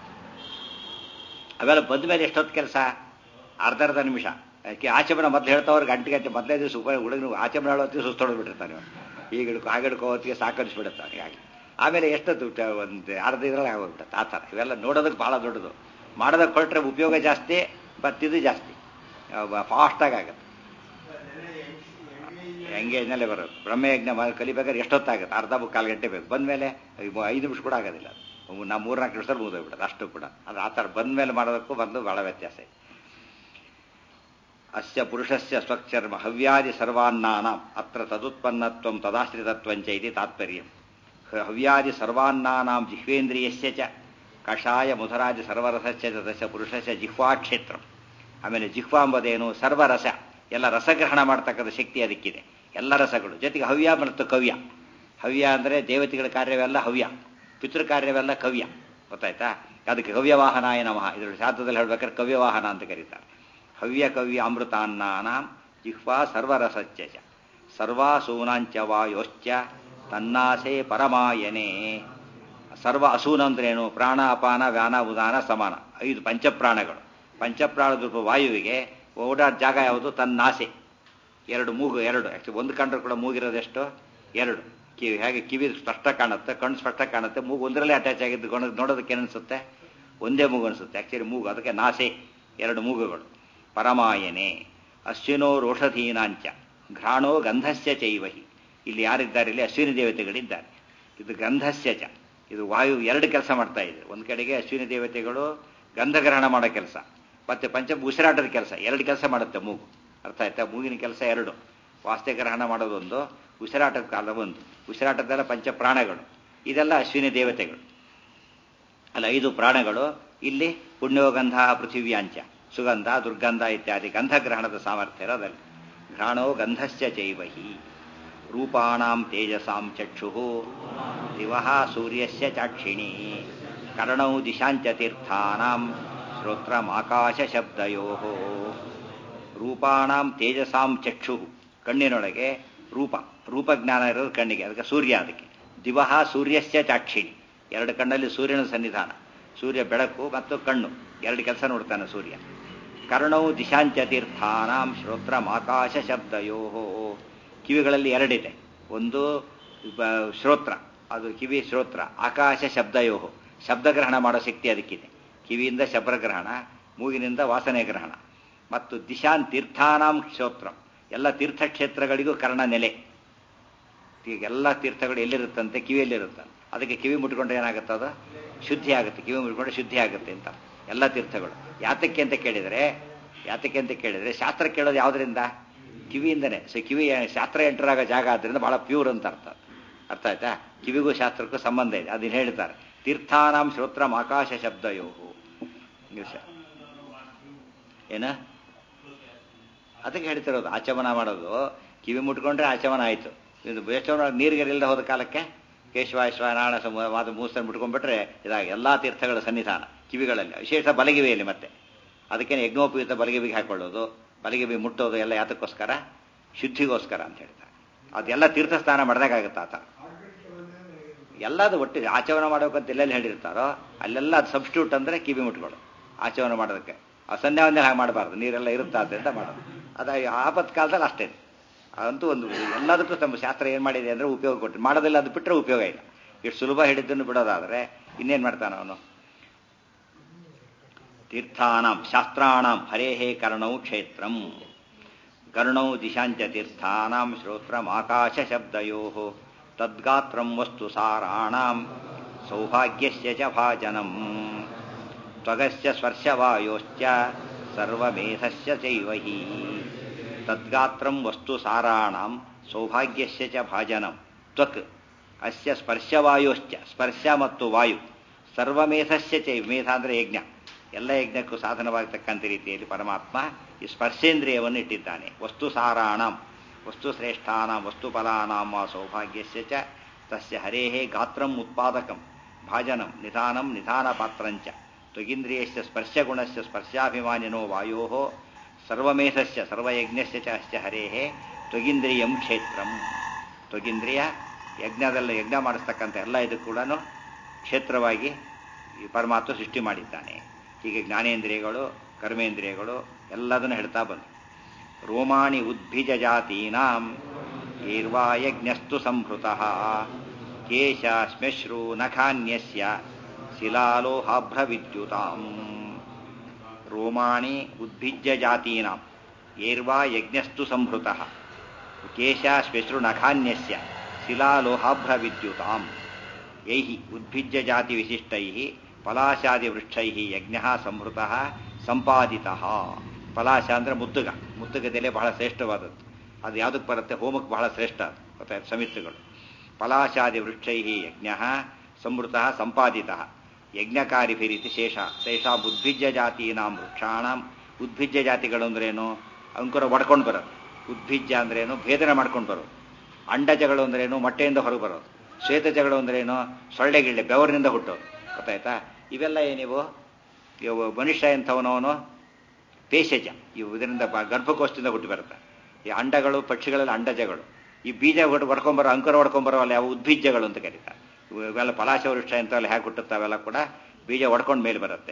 ಅವೆಲ್ಲ ಬಂದ ಮೇಲೆ ಎಷ್ಟೊತ್ತು ಕೆಲಸ ಅರ್ಧ ಅರ್ಧ ನಿಮಿಷ ಆಚಮನ ಮೊದಲು ಹೇಳ್ತಾವ್ರು ಗಂಟೆ ಗಂಟೆ ಮೊದಲೇ ದಿವಸ ಉಪ ಹುಡುಗನು ಆಚಮನ ಹೇಳೋತ್ತಿಗೆ ಸುಸ್ತೊಡೆದು ಬಿಟ್ಟಿರ್ತಾನೆ ಈಗ ಹಿಡ್ಕೊ ಹಾಗೆ ಹಿಡ್ಕೋ ಹೊತ್ತಿಗೆ ಸಾಕರಿಸ್ಬಿಡುತ್ತಾನೆ ಹಾಗೆ ಆಮೇಲೆ ಎಷ್ಟೊತ್ತು ಒಂದು ಅರ್ಧ ಇದ್ರಲ್ಲಿ ಆಗೋಗ್ಬಿಡುತ್ತೆ ಆ ಥರ ಇವೆಲ್ಲ ನೋಡೋದಕ್ಕೆ ಭಾಳ ದೊಡ್ಡದು ಮಾಡೋದಕ್ಕೆ ಹೊರಟ್ರೆ ಉಪಯೋಗ ಜಾಸ್ತಿ ಬತ್ತಿದು ಜಾಸ್ತಿ ಫಾಸ್ಟಾಗಿ ಆಗುತ್ತೆ ಎಂಗೇಜ್ನಲ್ಲೇ ಬರೋದು ಬ್ರಹ್ಮಯಜ್ಞ ಕಲಿಬೇಕಾದ್ರೆ ಎಷ್ಟೊತ್ತಾಗುತ್ತೆ ಅರ್ಧ ಕಾಲು ಗಂಟೆ ಬೇಕು ಬಂದಮೇಲೆ ಐದು ನಿಮಿಷ ಕೂಡ ಆಗೋದಿಲ್ಲ ನಾ ಮೂರ್ನಾಲ್ಕು ನಿಮಿಷದಲ್ಲಿ ಮುಗಿದೋಗ್ಬಿಡೋದು ಅಷ್ಟು ಕೂಡ ಅದು ಆ ಥರ ಬಂದಮೇಲೆ ಮಾಡೋದಕ್ಕೂ ಬಂದು ಭಾಳ ವ್ಯತ್ಯಾಸ ಇದೆ ಅಸ್ಯ ಪುರುಷಸ್ಯ ಸ್ವಚ್ಛರ್ಮ ಹವ್ಯಾದಿ ಸರ್ವಾನ್ನಾನಾಂ ಅತ್ರ ತದುತ್ಪನ್ನತ್ವಂ ತದಾಶ್ರಿತತ್ವಂಚ ಇತಿ ತಾತ್ಪರ್ಯ ಹವ್ಯಾದಿ ಸರ್ವಾನ್ನಾನಾಂ ಜಿಹ್ವೇಂದ್ರಿಯಸ್ಯ ಚ ಕಷಾಯ ಮುಧರಾದಿ ಸರ್ವರಸಸ್ಯ ದಶ ಪುರುಷಸ್ಯ ಜಿಹ್ವಾಕ್ಷೇತ್ರ ಆಮೇಲೆ ಜಿಹ್ವಾ ಎಂಬುದೇನು ಸರ್ವರಸ ಎಲ್ಲ ರಸಗ್ರಹಣ ಮಾಡ್ತಕ್ಕಂಥ ಶಕ್ತಿ ಅದಕ್ಕಿದೆ ಎಲ್ಲ ರಸಗಳು ಜೊತೆಗೆ ಹವ್ಯ ಮತ್ತು ಕವ್ಯ ಹವ್ಯ ಅಂದರೆ ದೇವತೆಗಳ ಕಾರ್ಯವೆಲ್ಲ ಹವ್ಯ ಪಿತೃ ಕಾರ್ಯವೆಲ್ಲ ಕವ್ಯ ಗೊತ್ತಾಯ್ತಾ ಅದಕ್ಕೆ ಕವ್ಯವಾಹನಾಯ ನಮಃ ಇದ್ರ ಶಾಸ್ತ್ರದಲ್ಲಿ ಹೇಳ್ಬೇಕಾದ್ರೆ ಕವ್ಯವಾಹನ ಅಂತ ಕರೀತಾರೆ ಹವ್ಯ ಕವ್ಯ ಅಮೃತಾನ್ನಾನಾಂ ಜಿಹ್ವಾ ಸರ್ವರಸಚ್ಚ ಸರ್ವಾಸೂನಾಂಚ ವಾಯೋಶ್ಚ ತನ್ನಾಸೆ ಪರಮಾಯನೆ ಸರ್ವ ಅಸೂನ ಅಂದ್ರೇನು ಪ್ರಾಣ ಅಪಾನ ವ್ಯಾನ ಉದಾನ ಸಮಾನ ಐದು ಪಂಚಪ್ರಾಣಗಳು ಪಂಚಪ್ರಾಣದ ರೂಪ ವಾಯುವಿಗೆ ಓಡಾಡ ಜಾಗ ಯಾವುದು ತನ್ನಾಸೆ ಎರಡು ಮೂಗು ಎರಡು ಆ್ಯಕ್ಚುಲಿ ಒಂದು ಕಂಡ್ರೆ ಕೂಡ ಮೂಗಿರೋದೆಷ್ಟು ಎರಡು ಕಿವಿ ಹೇಗೆ ಕಿವಿ ಸ್ಪಷ್ಟ ಕಾಣುತ್ತೆ ಕಣ್ಣು ಸ್ಪಷ್ಟ ಕಾಣುತ್ತೆ ಮೂಗು ಒಂದರಲ್ಲೇ ಅಟ್ಯಾಚ್ ಆಗಿದ್ದು ನೋಡೋದಕ್ಕೆ ಏನನ್ಸುತ್ತೆ ಒಂದೇ ಮೂಗು ಅನಿಸುತ್ತೆ ಆ್ಯಕ್ಚುಲಿ ಮೂಗು ಅದಕ್ಕೆ ನಾಸೆ ಎರಡು ಮೂಗುಗಳು ಪರಮಾಯನೆ ಅಶ್ವಿನೋ ರೋಷಧೀನಾಂಚ ಘ್ರಾಣೋ ಗಂಧಸ್ಯ ಚೈವಹಿ ಇಲ್ಲಿ ಯಾರಿದ್ದಾರೆ ಇಲ್ಲಿ ಅಶ್ವಿನಿ ದೇವತೆಗಳಿದ್ದಾರೆ ಇದು ಗಂಧಸ್ಯ ಚ ಇದು ವಾಯು ಎರಡು ಕೆಲಸ ಮಾಡ್ತಾ ಇದೆ ಒಂದು ಕಡೆಗೆ ಅಶ್ವಿನಿ ದೇವತೆಗಳು ಗಂಧಗ್ರಹಣ ಮಾಡೋ ಕೆಲಸ ಮತ್ತೆ ಪಂಚ ಉಸಿರಾಟದ ಕೆಲಸ ಎರಡು ಕೆಲಸ ಮಾಡುತ್ತೆ ಮೂಗು ಅರ್ಥ ಆಯ್ತಾ ಮೂಗಿನ ಕೆಲಸ ಎರಡು ವಾಸ್ತೆ ಗ್ರಹಣ ಮಾಡೋದೊಂದು ಉಸಿರಾಟದ ಕಾಲ ಒಂದು ಉಸಿರಾಟದೆಲ್ಲ ಪಂಚ ಪ್ರಾಣಗಳು ಇದೆಲ್ಲ ಅಶ್ವಿನಿ ದೇವತೆಗಳು ಅಲ್ಲ ಐದು ಪ್ರಾಣಗಳು ಇಲ್ಲಿ ಪುಣ್ಯೋಗಂಧ ಪೃಥಿವ್ಯಾಂಚ ಸುಗಂಧ ದುರ್ಗಂಧ ಇತ್ಯಾದಿ ಗಂಧಗ್ರಹಣದ ಸಾಮರ್ಥ್ಯ ಇರೋದಲ್ಲಿ ಘ್ರಾಣೋ ಗಂಧಸ್ಯ ಚೈವಹಿ ರೂಪಾಣಾಂ ತೇಜಸಾಂ ಚಕ್ಷು ದಿವಹ ಸೂರ್ಯಸ್ಯ ಚಾಕ್ಷಿಣಿ ಕರ್ಣೌ ದಿಶಾಂಚ ತೀರ್ಥಾನಾಂ ಶ್ರೋತ್ರಮಾಕಾಶ ಶಬ್ದಯೋ ರೂಪಾಣಾಂ ತೇಜಸಾಂ ಚಕ್ಷು ಕಣ್ಣಿನೊಳಗೆ ರೂಪ ರೂಪಜ್ಞಾನ ಇರೋದು ಕಣ್ಣಿಗೆ ಅದಕ್ಕೆ ಸೂರ್ಯ ಅದಕ್ಕೆ ದಿವಹ ಸೂರ್ಯಸ್ಯ ಚಾಕ್ಷಿಣಿ ಎರಡು ಕಣ್ಣಲ್ಲಿ ಸೂರ್ಯನ ಸನ್ನಿಧಾನ ಸೂರ್ಯ ಬೆಳಕು ಮತ್ತು ಕಣ್ಣು ಎರಡು ಕೆಲಸ ನೋಡ್ತಾನೆ ಸೂರ್ಯ ಕರ್ಣವು ದಿಶಾಂಚ ತೀರ್ಥಾನಾಂ ಶ್ರೋತ್ರಮಾಕಾಶ ಶಬ್ದಯೋ ಕಿವಿಗಳಲ್ಲಿ ಎರಡಿದೆ ಒಂದು ಬ- ಶ್ರೋತ್ರ ಅದು ಕಿವಿ ಶ್ರೋತ್ರ ಆಕಾಶ ಶಬ್ದಯೋ ಶಬ್ದಗ್ರಹಣ ಮಾಡೋ ಶಕ್ತಿ ಅದಕ್ಕಿದೆ ಕಿವಿಯಿಂದ ಶಬ್ದಗ್ರಹಣ ಮೂಗಿನಿಂದ ವಾಸನೆ ಗ್ರಹಣ ಮತ್ತು ದಿಶಾನ್ ತೀರ್ಥಾನಾಂ ಶ್ರೋತ್ರ ಎಲ್ಲ ತೀರ್ಥಕ್ಷೇತ್ರಗಳಿಗೂ ಕರ್ಣ ನೆಲೆ ಈಗ ಎಲ್ಲ ತೀರ್ಥಗಳು ಎಲ್ಲಿರುತ್ತಂತೆ ಕಿವಿಯಲ್ಲಿರುತ್ತಂತೆ ಅದಕ್ಕೆ ಕಿವಿ ಮುಟ್ಕೊಂಡ್ರೆ ಏನಾಗುತ್ತೆ ಅದು ಶುದ್ಧಿ ಆಗುತ್ತೆ ಕಿವಿ ಮುಟ್ಕೊಂಡ್ರೆ ಶುದ್ಧಿ ಆಗುತ್ತೆ ಅಂತ ಎಲ್ಲ ತೀರ್ಥಗಳು ಯಾತಕ್ಕೆ ಅಂತ ಕೇಳಿದರೆ ಯಾತಕ್ಕೆ ಅಂತ ಕೇಳಿದರೆ ಶಾಸ್ತ್ರ ಕೇಳೋದು ಯಾವುದರಿಂದ ಕಿವಿಯಿಂದನೇ ಸೊ ಕಿವಿ ಶಾಸ್ತ್ರ ಎಂಟರ್ ಆಗೋ ಜಾಗ ಆದ್ರಿಂದ ಬಹಳ ಪ್ಯೂರ್ ಅಂತ ಅರ್ಥ ಅರ್ಥ ಆಯ್ತಾ ಕಿವಿಗೂ ಶಾಸ್ತ್ರಕ್ಕೂ ಸಂಬಂಧ ಇದೆ ಅದನ್ನ ಹೇಳ್ತಾರೆ ತೀರ್ಥಾನಾಂ ಶ್ರೋತ್ರಂ ಆಕಾಶ ಶಬ್ದಯೋ ಏನ ಅದಕ್ಕೆ ಹೇಳ್ತಿರೋದು ಆಚಮನ ಮಾಡೋದು ಕಿವಿ ಮುಟ್ಕೊಂಡ್ರೆ ಆಚಮನ ಆಯಿತು ಇದು ಬೇಷ್ಟವನ ನೀರಿಗೆರಿಲ್ಲದೆ ಹೋದ ಕಾಲಕ್ಕೆ ಕೇಶವಾಶ್ವ ನಾರಾಯಣ ಸಮ ಮಾತು ಮೂಸ್ತನ್ನು ಮುಟ್ಕೊಂಡ್ಬಿಟ್ರೆ ಇದಾಗ ಎಲ್ಲಾ ತೀರ್ಥಗಳ ಸನ್ನಿಧಾನ ಕಿವಿಗಳಲ್ಲಿ ವಿಶೇಷ ಬಲಗಿವಿಯಲ್ಲಿ ಮತ್ತೆ ಅದಕ್ಕೇನೆ ಯಜ್ಞೋಪಯುಕ್ತ ಬಲಗಿವಿಗೆ ಹಾಕೊಳ್ಳೋದು ಬಲಗಿವಿ ಮುಟ್ಟೋದು ಎಲ್ಲ ಯಾತಕ್ಕೋಸ್ಕರ ಶುದ್ಧಿಗೋಸ್ಕರ ಅಂತ ಹೇಳ್ತಾರೆ ಅದೆಲ್ಲ ತೀರ್ಥ ಸ್ನಾನ ಮಾಡಿದಾಗುತ್ತೆ ಆತ ಎಲ್ಲದು ಒಟ್ಟಿಗೆ ಆಚಮನ ಮಾಡೋಕಂತ ಎಲ್ಲೆಲ್ಲಿ ಹೇಳಿರ್ತಾರೋ ಅಲ್ಲೆಲ್ಲ ಅದು ಸಬ್ಸ್ಟ್ಯೂಟ್ ಅಂದ್ರೆ ಕಿವಿ ಮುಟ್ಕೊಳ್ಳೋದು ಆಚಮನ ಮಾಡೋದಕ್ಕೆ ಆ ಸಂಧ್ಯಾವಂದನೆ ಹಾಗೆ ಮಾಡಬಾರ್ದು ನೀರೆಲ್ಲ ಇರುತ್ತಾ ಅಂತ ಮಾಡೋದು ಅದ ಆಪತ್ ಕಾಲದಲ್ಲಿ ಅಷ್ಟೇ ಅಂತೂ ಒಂದು ಎಲ್ಲದಕ್ಕೂ ತಮ್ಮ ಶಾಸ್ತ್ರ ಏನು ಮಾಡಿದೆ ಅಂದ್ರೆ ಉಪಯೋಗ ಕೊಟ್ಟು ಮಾಡೋದಿಲ್ಲ ಅದು ಬಿಟ್ಟರೆ ಉಪಯೋಗ ಇಲ್ಲ ಇಷ್ಟು ಸುಲಭ ಹೇಳಿದ್ದನ್ನು ಬಿಡೋದಾದ್ರೆ ಇನ್ನೇನು ಮಾಡ್ತಾನ ಅವನು ತೀರ್ಥಾನಾಂ ಶಾಸ್ತ್ರಾಣಾಂ ಹರೇಹೇ ಕರ್ಣೌ ಕ್ಷೇತ್ರಂ ಕರ್ಣೌ ದಿಶಾಂಚ ತೀರ್ಥಾನಾಂ ಶ್ರೋತ್ರಂ ಆಕಾಶ ಶಬ್ದಯೋ ತದ್ಗಾತ್ರಂ ವಸ್ತು ಸಾರಾಣಾಂ ಸೌಭಾಗ್ಯಸ್ಯ ಚ ಭಾಜನಂ ತ್ವಗಸ್ಯ ಸ್ಪರ್ಶವಾಯೋಶ್ಚ ಸರ್ವಮೇಧಸ್ಯ ಚೈವ ಹಿ ತದ್ಗಾತ್ರಂ ವಸ್ತು ಸಾರಾಣಾಂ ಸೌಭಾಗ್ಯಸ್ಯ ಚ ಭಾಜನಂ ತ್ವಕ್ ಅಸ್ಯ ಸ್ಪರ್ಶವಾಯೋಶ್ಚ ಸ್ಪರ್ಶ ಮತ್ತು ವಾಯು ಸರ್ವಮೇಧಸ್ಯ ಚೈವ ಮೇಧ ಅಂದರೆ ಯಜ್ಞ ಎಲ್ಲ ಯಜ್ಞಕ್ಕೂ ಸಾಧನವಾಗತಕ್ಕಂಥ ರೀತಿಯಲ್ಲಿ ಪರಮಾತ್ಮ ಈ ಸ್ಪರ್ಶೇಂದ್ರಿಯವನ್ನು ಇಟ್ಟಿದ್ದಾನೆ ವಸ್ತು ಸಾರಾಣಂ ವಸ್ತು ಶ್ರೇಷ್ಠಾನಾಂ ವಸ್ತು ಫಲಾನಾಂ ವಾ ಸೌಭಾಗ್ಯಸ್ಯ ಚ ತಸ್ಯ ಹರೇಃ ಗಾತ್ರಂ ಉತ್ಪಾದಕಂ ಭಾಜನಂ ನಿಧಾನಂ ನಿಧಾನ ಪಾತ್ರಂಚ ತ್ವಗಿಂದ್ರಿಯಸ್ಯ ಸ್ಪರ್ಶಗುಣಸ್ಯ ಸ್ಪರ್ಶಾಭಿಮಾನಿನೋ ವಾಯೋಃ ಸರ್ವಮೇಧಸ್ಯ ಸರ್ವಯಜ್ಞಸ್ಯ ಚ ಅಸ್ಯ ಹರೇಃ ತ್ವಗಿಂದ್ರಿಯಂ ಕ್ಷೇತ್ರಂ ತ್ವಗಿಂದ್ರಿಯ ಯಜ್ಞದಲ್ಲಿ ಯಜ್ಞ ಮಾಡಿಸ್ತಕ್ಕಂಥ ಎಲ್ಲ ಇದು ಕೂಡ ಕ್ಷೇತ್ರವಾಗಿ ಈ ಪರಮಾತ್ಮ ಸೃಷ್ಟಿ ಮಾಡಿದ್ದಾನೆ ಹೀಗೆ ಜ್ಞಾನೇಂದ್ರಿಯಗಳು ಕರ್ಮೇಂದ್ರಿಯಗಳು ಎಲ್ಲದನ್ನು ಹೇಳ್ತಾ ಬಂದು ರೋಮಾಣಿ ಉದ್ಭಿಜ ಜಾತೀನಾಂ ಈರ್ವಾ ಯಜ್ಞಸ್ತು ಸಂಭೃತಃ ಕೇಶ ಶ್ಮೆಶ್ರು ನಖಾನ್ಯಸ್ಯ ಶಿಲಾಲೋಹಾಭ್ರ ವಿದ್ಯುತಾಂ ರೋಮಾಣಿ ಉದ್ಭಿಜ್ಯ ಜಾತೀನಾಂ ಏರ್ವಾ ಯಜ್ಞಸ್ತು ಸಂಭೃತಃ ಕೇಶ ಶ್ಮೆಶ್ರು ನಖಾನ್ಯಸ್ಯ ಶಿಲಾಲೋಹಾಭ್ರ ವಿದ್ಯುತಾಂ ಯೈಹಿ ಉದ್ಭಿಜ್ಯ ಜಾತಿ ವಿಶಿಷ್ಟೈ ಪಲಾಶಾದಿ ವೃಕ್ಷೈ ಯಜ್ಞ ಸಂಭೃತ ಸಂಪಾದಿತ ಪಲಾಶ ಅಂದ್ರೆ ಮುದ್ದುಗ ಮುದ್ದುಗದೆಲೆ ಬಹಳ ಶ್ರೇಷ್ಠವಾದದ್ದು ಅದು ಯಾವುದಕ್ಕೆ ಬರುತ್ತೆ ಹೋಮಕ್ಕೆ ಬಹಳ ಶ್ರೇಷ್ಠ ಅದು ಗೊತ್ತಾಯ್ತು ಸಮಿತಿಗಳು ಪಲಾಶಾದಿ ವೃಕ್ಷೈ ಯಜ್ಞ ಸಂವೃತ ಸಂಪಾದಿತ ಯಜ್ಞಕಾರಿಭಿರಿತಿ ಶೇಷ ಶೇಷ ಉದ್ಭಿಜ್ಯ ಜಾತೀನಾಂ ವೃಕ್ಷಾಣಂ ಉದ್ಭಿಜ್ಯ ಜಾತಿಗಳು ಅಂದ್ರೇನು ಅಂಕುರ ಒಡ್ಕೊಂಡು ಬರೋದು ಉದ್ಭಿಜ್ಯ ಅಂದ್ರೇನು ಭೇದನೆ ಮಾಡ್ಕೊಂಡು ಬರೋದು ಅಂಡಜಗಳು ಅಂದ್ರೇನು ಮೊಟ್ಟೆಯಿಂದ ಹೊರಗೆ ಬರೋದು ಶ್ವೇತಜಗಳು ಅಂದ್ರೇನು ಸೊಳ್ಳೆಗಿಳ್ಳೆ ಬೆವರಿನಿಂದ ಹುಟ್ಟೋದು ಗೊತ್ತಾಯ್ತಾ ಇವೆಲ್ಲ ಏನಿವು ಇವು ಮನುಷ್ಯ ಎಂಥವನವನು ಪೇಶಜ ಇವು ಇದರಿಂದ ಬ- ಗರ್ಭಕೋಶದಿಂದ ಹುಟ್ಟಿ ಬರುತ್ತೆ ಈ ಅಂಡಗಳು ಪಕ್ಷಿಗಳಲ್ಲಿ ಅಂಡಜಗಳು ಈ ಬೀಜ ಹೊಡ್- ಹೊಡ್ಕೊಂಬರೋ ಅಂಕುರ ಹೊಡ್ಕೊಂಬರೋಲ್ಲ ಯಾವ ಉದ್ಭಿಜ್ಯಗಳು ಅಂತ ಕರೀತಾರೆ ಇವು- ಇವೆಲ್ಲ ಪಲಾಶ ವೃಕ್ಷ ಇಂಥವೆಲ್ಲ ಹೇಗೆ ಹುಟ್ಟುತ್ತಾವೆಲ್ಲ ಕೂಡ ಬೀಜ ಹೊಡ್ಕೊಂಡು ಮೇಲೆ ಬರುತ್ತೆ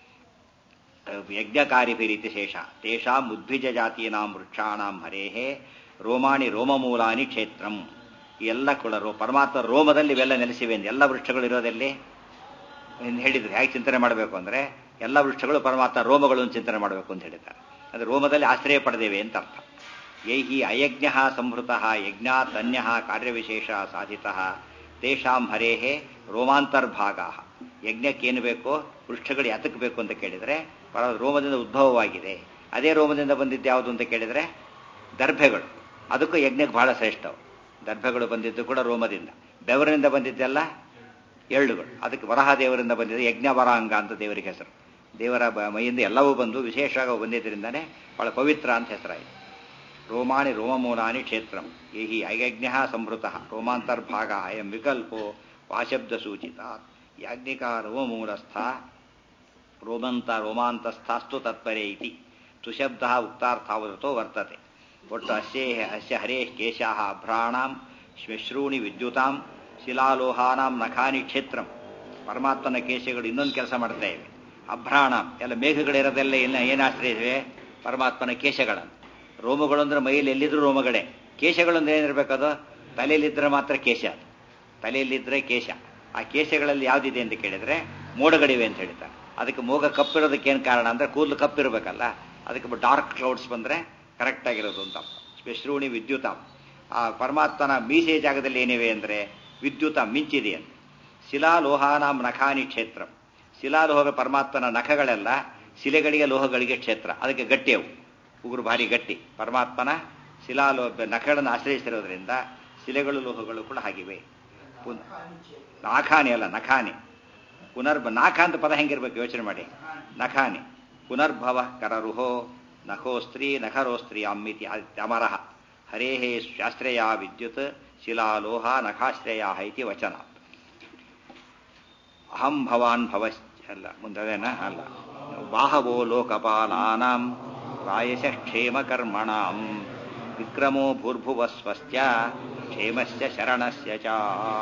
ಯಜ್ಞಕಾರಿ ರೀತಿ ಶೇಷ ತೇಷಾಂ ಉದ್ಭಿಜ ಜಾತೀನಾಂ ವೃಕ್ಷಾಣಾಂ ಹರೇಹೇ ರೋಮಾಣಿ ರೋಮಮೂಲಾನಿ ಕ್ಷೇತ್ರಂ ಈ ಎಲ್ಲ ಕೂಡ ರೋ ಪರಮಾತ್ಮ ರೋಮದಲ್ಲಿ ಇವೆಲ್ಲ ನೆಲೆಸಿವೆ ಎಂದು ಎಲ್ಲ ವೃಕ್ಷಗಳು ಇರೋದಲ್ಲಿ ಎಂದು ಹೇಳಿದ್ರು ಹೇಗೆ ಚಿಂತನೆ ಮಾಡಬೇಕು ಅಂದ್ರೆ ಎಲ್ಲ ವೃಕ್ಷಗಳು ಪರಮಾತ್ಮ ರೋಮಗಳು ಅಂತ ಚಿಂತನೆ ಮಾಡಬೇಕು ಅಂತ ಹೇಳಿದ್ದಾರೆ ಅಂದ್ರೆ ರೋಮದಲ್ಲಿ ಆಶ್ರಯ ಪಡೆದೇವೆ ಅಂತ ಅರ್ಥ ಯೈಹಿ ಅಯಜ್ಞ ಸಂಹೃತ ಯಜ್ಞಾತ್ ಅನ್ಯ ಕಾರ್ಯವಿಶೇಷ ಸಾಧಿತ ತೇಷಾಂ ಹರೇಹೇ ರೋಮಾಂತರ್ಭಾಗ ಯಜ್ಞಕ್ಕೇನು ಬೇಕೋ ವೃಕ್ಷಗಳು ಯಾತಕ್ಕೆ ಬೇಕು ಅಂತ ಕೇಳಿದರೆ ಪರ ರೋಮದಿಂದ ಉದ್ಭವವಾಗಿದೆ ಅದೇ ರೋಮದಿಂದ ಬಂದಿದ್ದು ಯಾವುದು ಅಂತ ಕೇಳಿದರೆ ದರ್ಭೆಗಳು ಅದಕ್ಕೂ ಯಜ್ಞಕ್ಕೆ ಬಹಳ ಶ್ರೇಷ್ಠವು ದರ್ಭೆಗಳು ಬಂದಿದ್ದು ಕೂಡ ರೋಮದಿಂದ ಬೆವರಿನಿಂದ ಬಂದಿದ್ದೆಲ್ಲ ಎಳ್ಳುಗಳು ಅದಕ್ಕೆ ವರಹ ದೇವರಿಂದ ಬಂದಿದೆ ಯಜ್ಞ ವರಾಂಗ ಅಂತ ದೇವರಿಗೆ ಹೆಸರು ದೇವರ ಬ- ಮೈಯಿಂದ ಎಲ್ಲವೂ ಬಂದು ವಿಶೇಷವಾಗಿ ಬಂದಿದ್ದರಿಂದನೇ ಬಹಳ ಪವಿತ್ರ ಅಂತ ಹೆಸರಾಯಿತು ರೋಮಾಣಿ ರೋಮಮೂಲಾನಿ ಕ್ಷೇತ್ರಂ ಯಹಿ ಅಯಜ್ಞ ಸಂವೃತ ರೋಮಾಂತರ್ಭಾಗ ಅಯಂ ವಿಕಲ್ಪೋ ವಾಶಬ್ದ ಸೂಚಿತ ಯಾಜ್ಞಿಕ ರೋಮಮೂಲಸ್ಥ ರೋಮಂತ ರೋಮಾಂತಸ್ಥಾಸ್ತು ತತ್ಪರೇ ಇತಿ ತುಶಬ್ದ ಉಕ್ತಾರ್ಥಾವೃತೋ ವರ್ತತೆ ಒಟ್ಟು ಅಸ್ಯೇ ಅಸ್ಯ ಹರೇ ಕೇಶಾಃ ಅಭ್ರಾಣಾಂ ಶ್ಮಶ್ರೂಣಿ ವಿದ್ಯುತಾಂ ಶಿಲಾಲೋಹಾನಾಂ ನಖಾನಿ ಕ್ಷೇತ್ರಂ ಪರಮಾತ್ಮನ ಕೇಶಗಳು ಇನ್ನೊಂದು ಕೆಲಸ ಮಾಡ್ತಾ ಇವೆ ಅಭ್ರಾಣ ಎಲ್ಲ ಮೇಘಗಳಿರೋದೆಲ್ಲ ಎಲ್ಲ ಏನು ಆಶ್ರಯಿಸಿವೆ ಪರಮಾತ್ಮನ ಕೇಶಗಳನ್ನು ರೋಮಗಳು ಅಂದ್ರೆ ಮೈಯಲ್ಲಿ ಎಲ್ಲಿದ್ರು ರೋಮಗಳೇ ಕೇಶಗಳು ಅಂದ್ರೆ ಏನಿರ್ಬೇಕದು ತಲೆಯಲ್ಲಿದ್ದರೆ ಮಾತ್ರ ಕೇಶ ಅದು ತಲೆಯಲ್ಲಿದ್ದರೆ ಕೇಶ ಆ ಕೇಶಗಳಲ್ಲಿ ಯಾವ್ದಿದೆ ಅಂತ ಕೇಳಿದ್ರೆ ಮೋಡಗಳಿವೆ ಅಂತ ಹೇಳ್ತಾರೆ ಅದಕ್ಕೆ ಮೋಗ ಕಪ್ಪಿರೋದಕ್ಕೆ ಏನು ಕಾರಣ ಅಂದ್ರೆ ಕೂದಲು ಕಪ್ಪಿರ್ಬೇಕಲ್ಲ ಅದಕ್ಕೆ ಡಾರ್ಕ್ ಕ್ಲೌಡ್ಸ್ ಬಂದ್ರೆ ಕರೆಕ್ಟ್ ಆಗಿರೋದು ಅಂತ ಶ್ಮಶ್ರೂಣಿ ವಿದ್ಯುತ ಆ ಪರಮಾತ್ಮನ ಮೀಸೆ ಜಾಗದಲ್ಲಿ ಏನಿವೆ ಅಂದ್ರೆ ವಿದ್ಯುತ ಮಿಂಚಿದೆ ಅಂತ ಶಿಲಾಲೋಹಾನಾಂ ನಖಾನಿ ಕ್ಷೇತ್ರ ಶಿಲಾಲೋಹ ಪರಮಾತ್ಮನ ನಖಗಳೆಲ್ಲ ಶಿಲೆಗಳಿಗೆ ಲೋಹಗಳಿಗೆ ಕ್ಷೇತ್ರ ಅದಕ್ಕೆ ಗಟ್ಟಿ ಅವು ಉಗುರು ಭಾರಿ ಗಟ್ಟಿ ಪರಮಾತ್ಮನ ಶಿಲಾಲೋ ನಖಗಳನ್ನು ಆಶ್ರಯಿಸಿರೋದ್ರಿಂದ ಶಿಲೆಗಳು ಲೋಹಗಳು ಕೂಡ ಹಾಗಿವೆ ಪುನ್- ನಾಖಾನಿ ಅಲ್ಲ ನಖಾನಿ ಪುನರ್ಭ ನಾಖ ಅಂತ ಪದ ಹೆಂಗಿರ್ಬೇಕು ಯೋಚನೆ ಮಾಡಿ ನಖಾನಿ ಪುನರ್ಭವ ಕರರುಹೋ ನಖೋಸ್ತ್ರೀ ನಖರೋಸ್ತ್ರೀ ಅಮ್ಮಿತಿ ಅಮರಃ ಹರೇ ಶಾಸ್ತ್ರೇಯ ವಿದ್ಯುತ್ ಶಿಲಾಲೋಹ ನಖಾಶ್ರಯ ಇತಿ ವಚನ ಅಹಂ ಭವಾನ್ ಭವಶ್ಚ ಅಲ್ಲ ಮುಂದದೇನ ಅಲ್ಲ ಬಾಹವೋ ಲೋಕಪಾಲಾನಾಂ ಪ್ರಾಯಶಃ ಕ್ಷೇಮಕರ್ಮಣಾಂ ವಿಕ್ರಮೋ ಭೂರ್ಭುವ ಸ್ವಸ್ತ್ಯ ಕ್ಷೇಮಸ್ಯ ಶರಣಸ್ಯ ಚ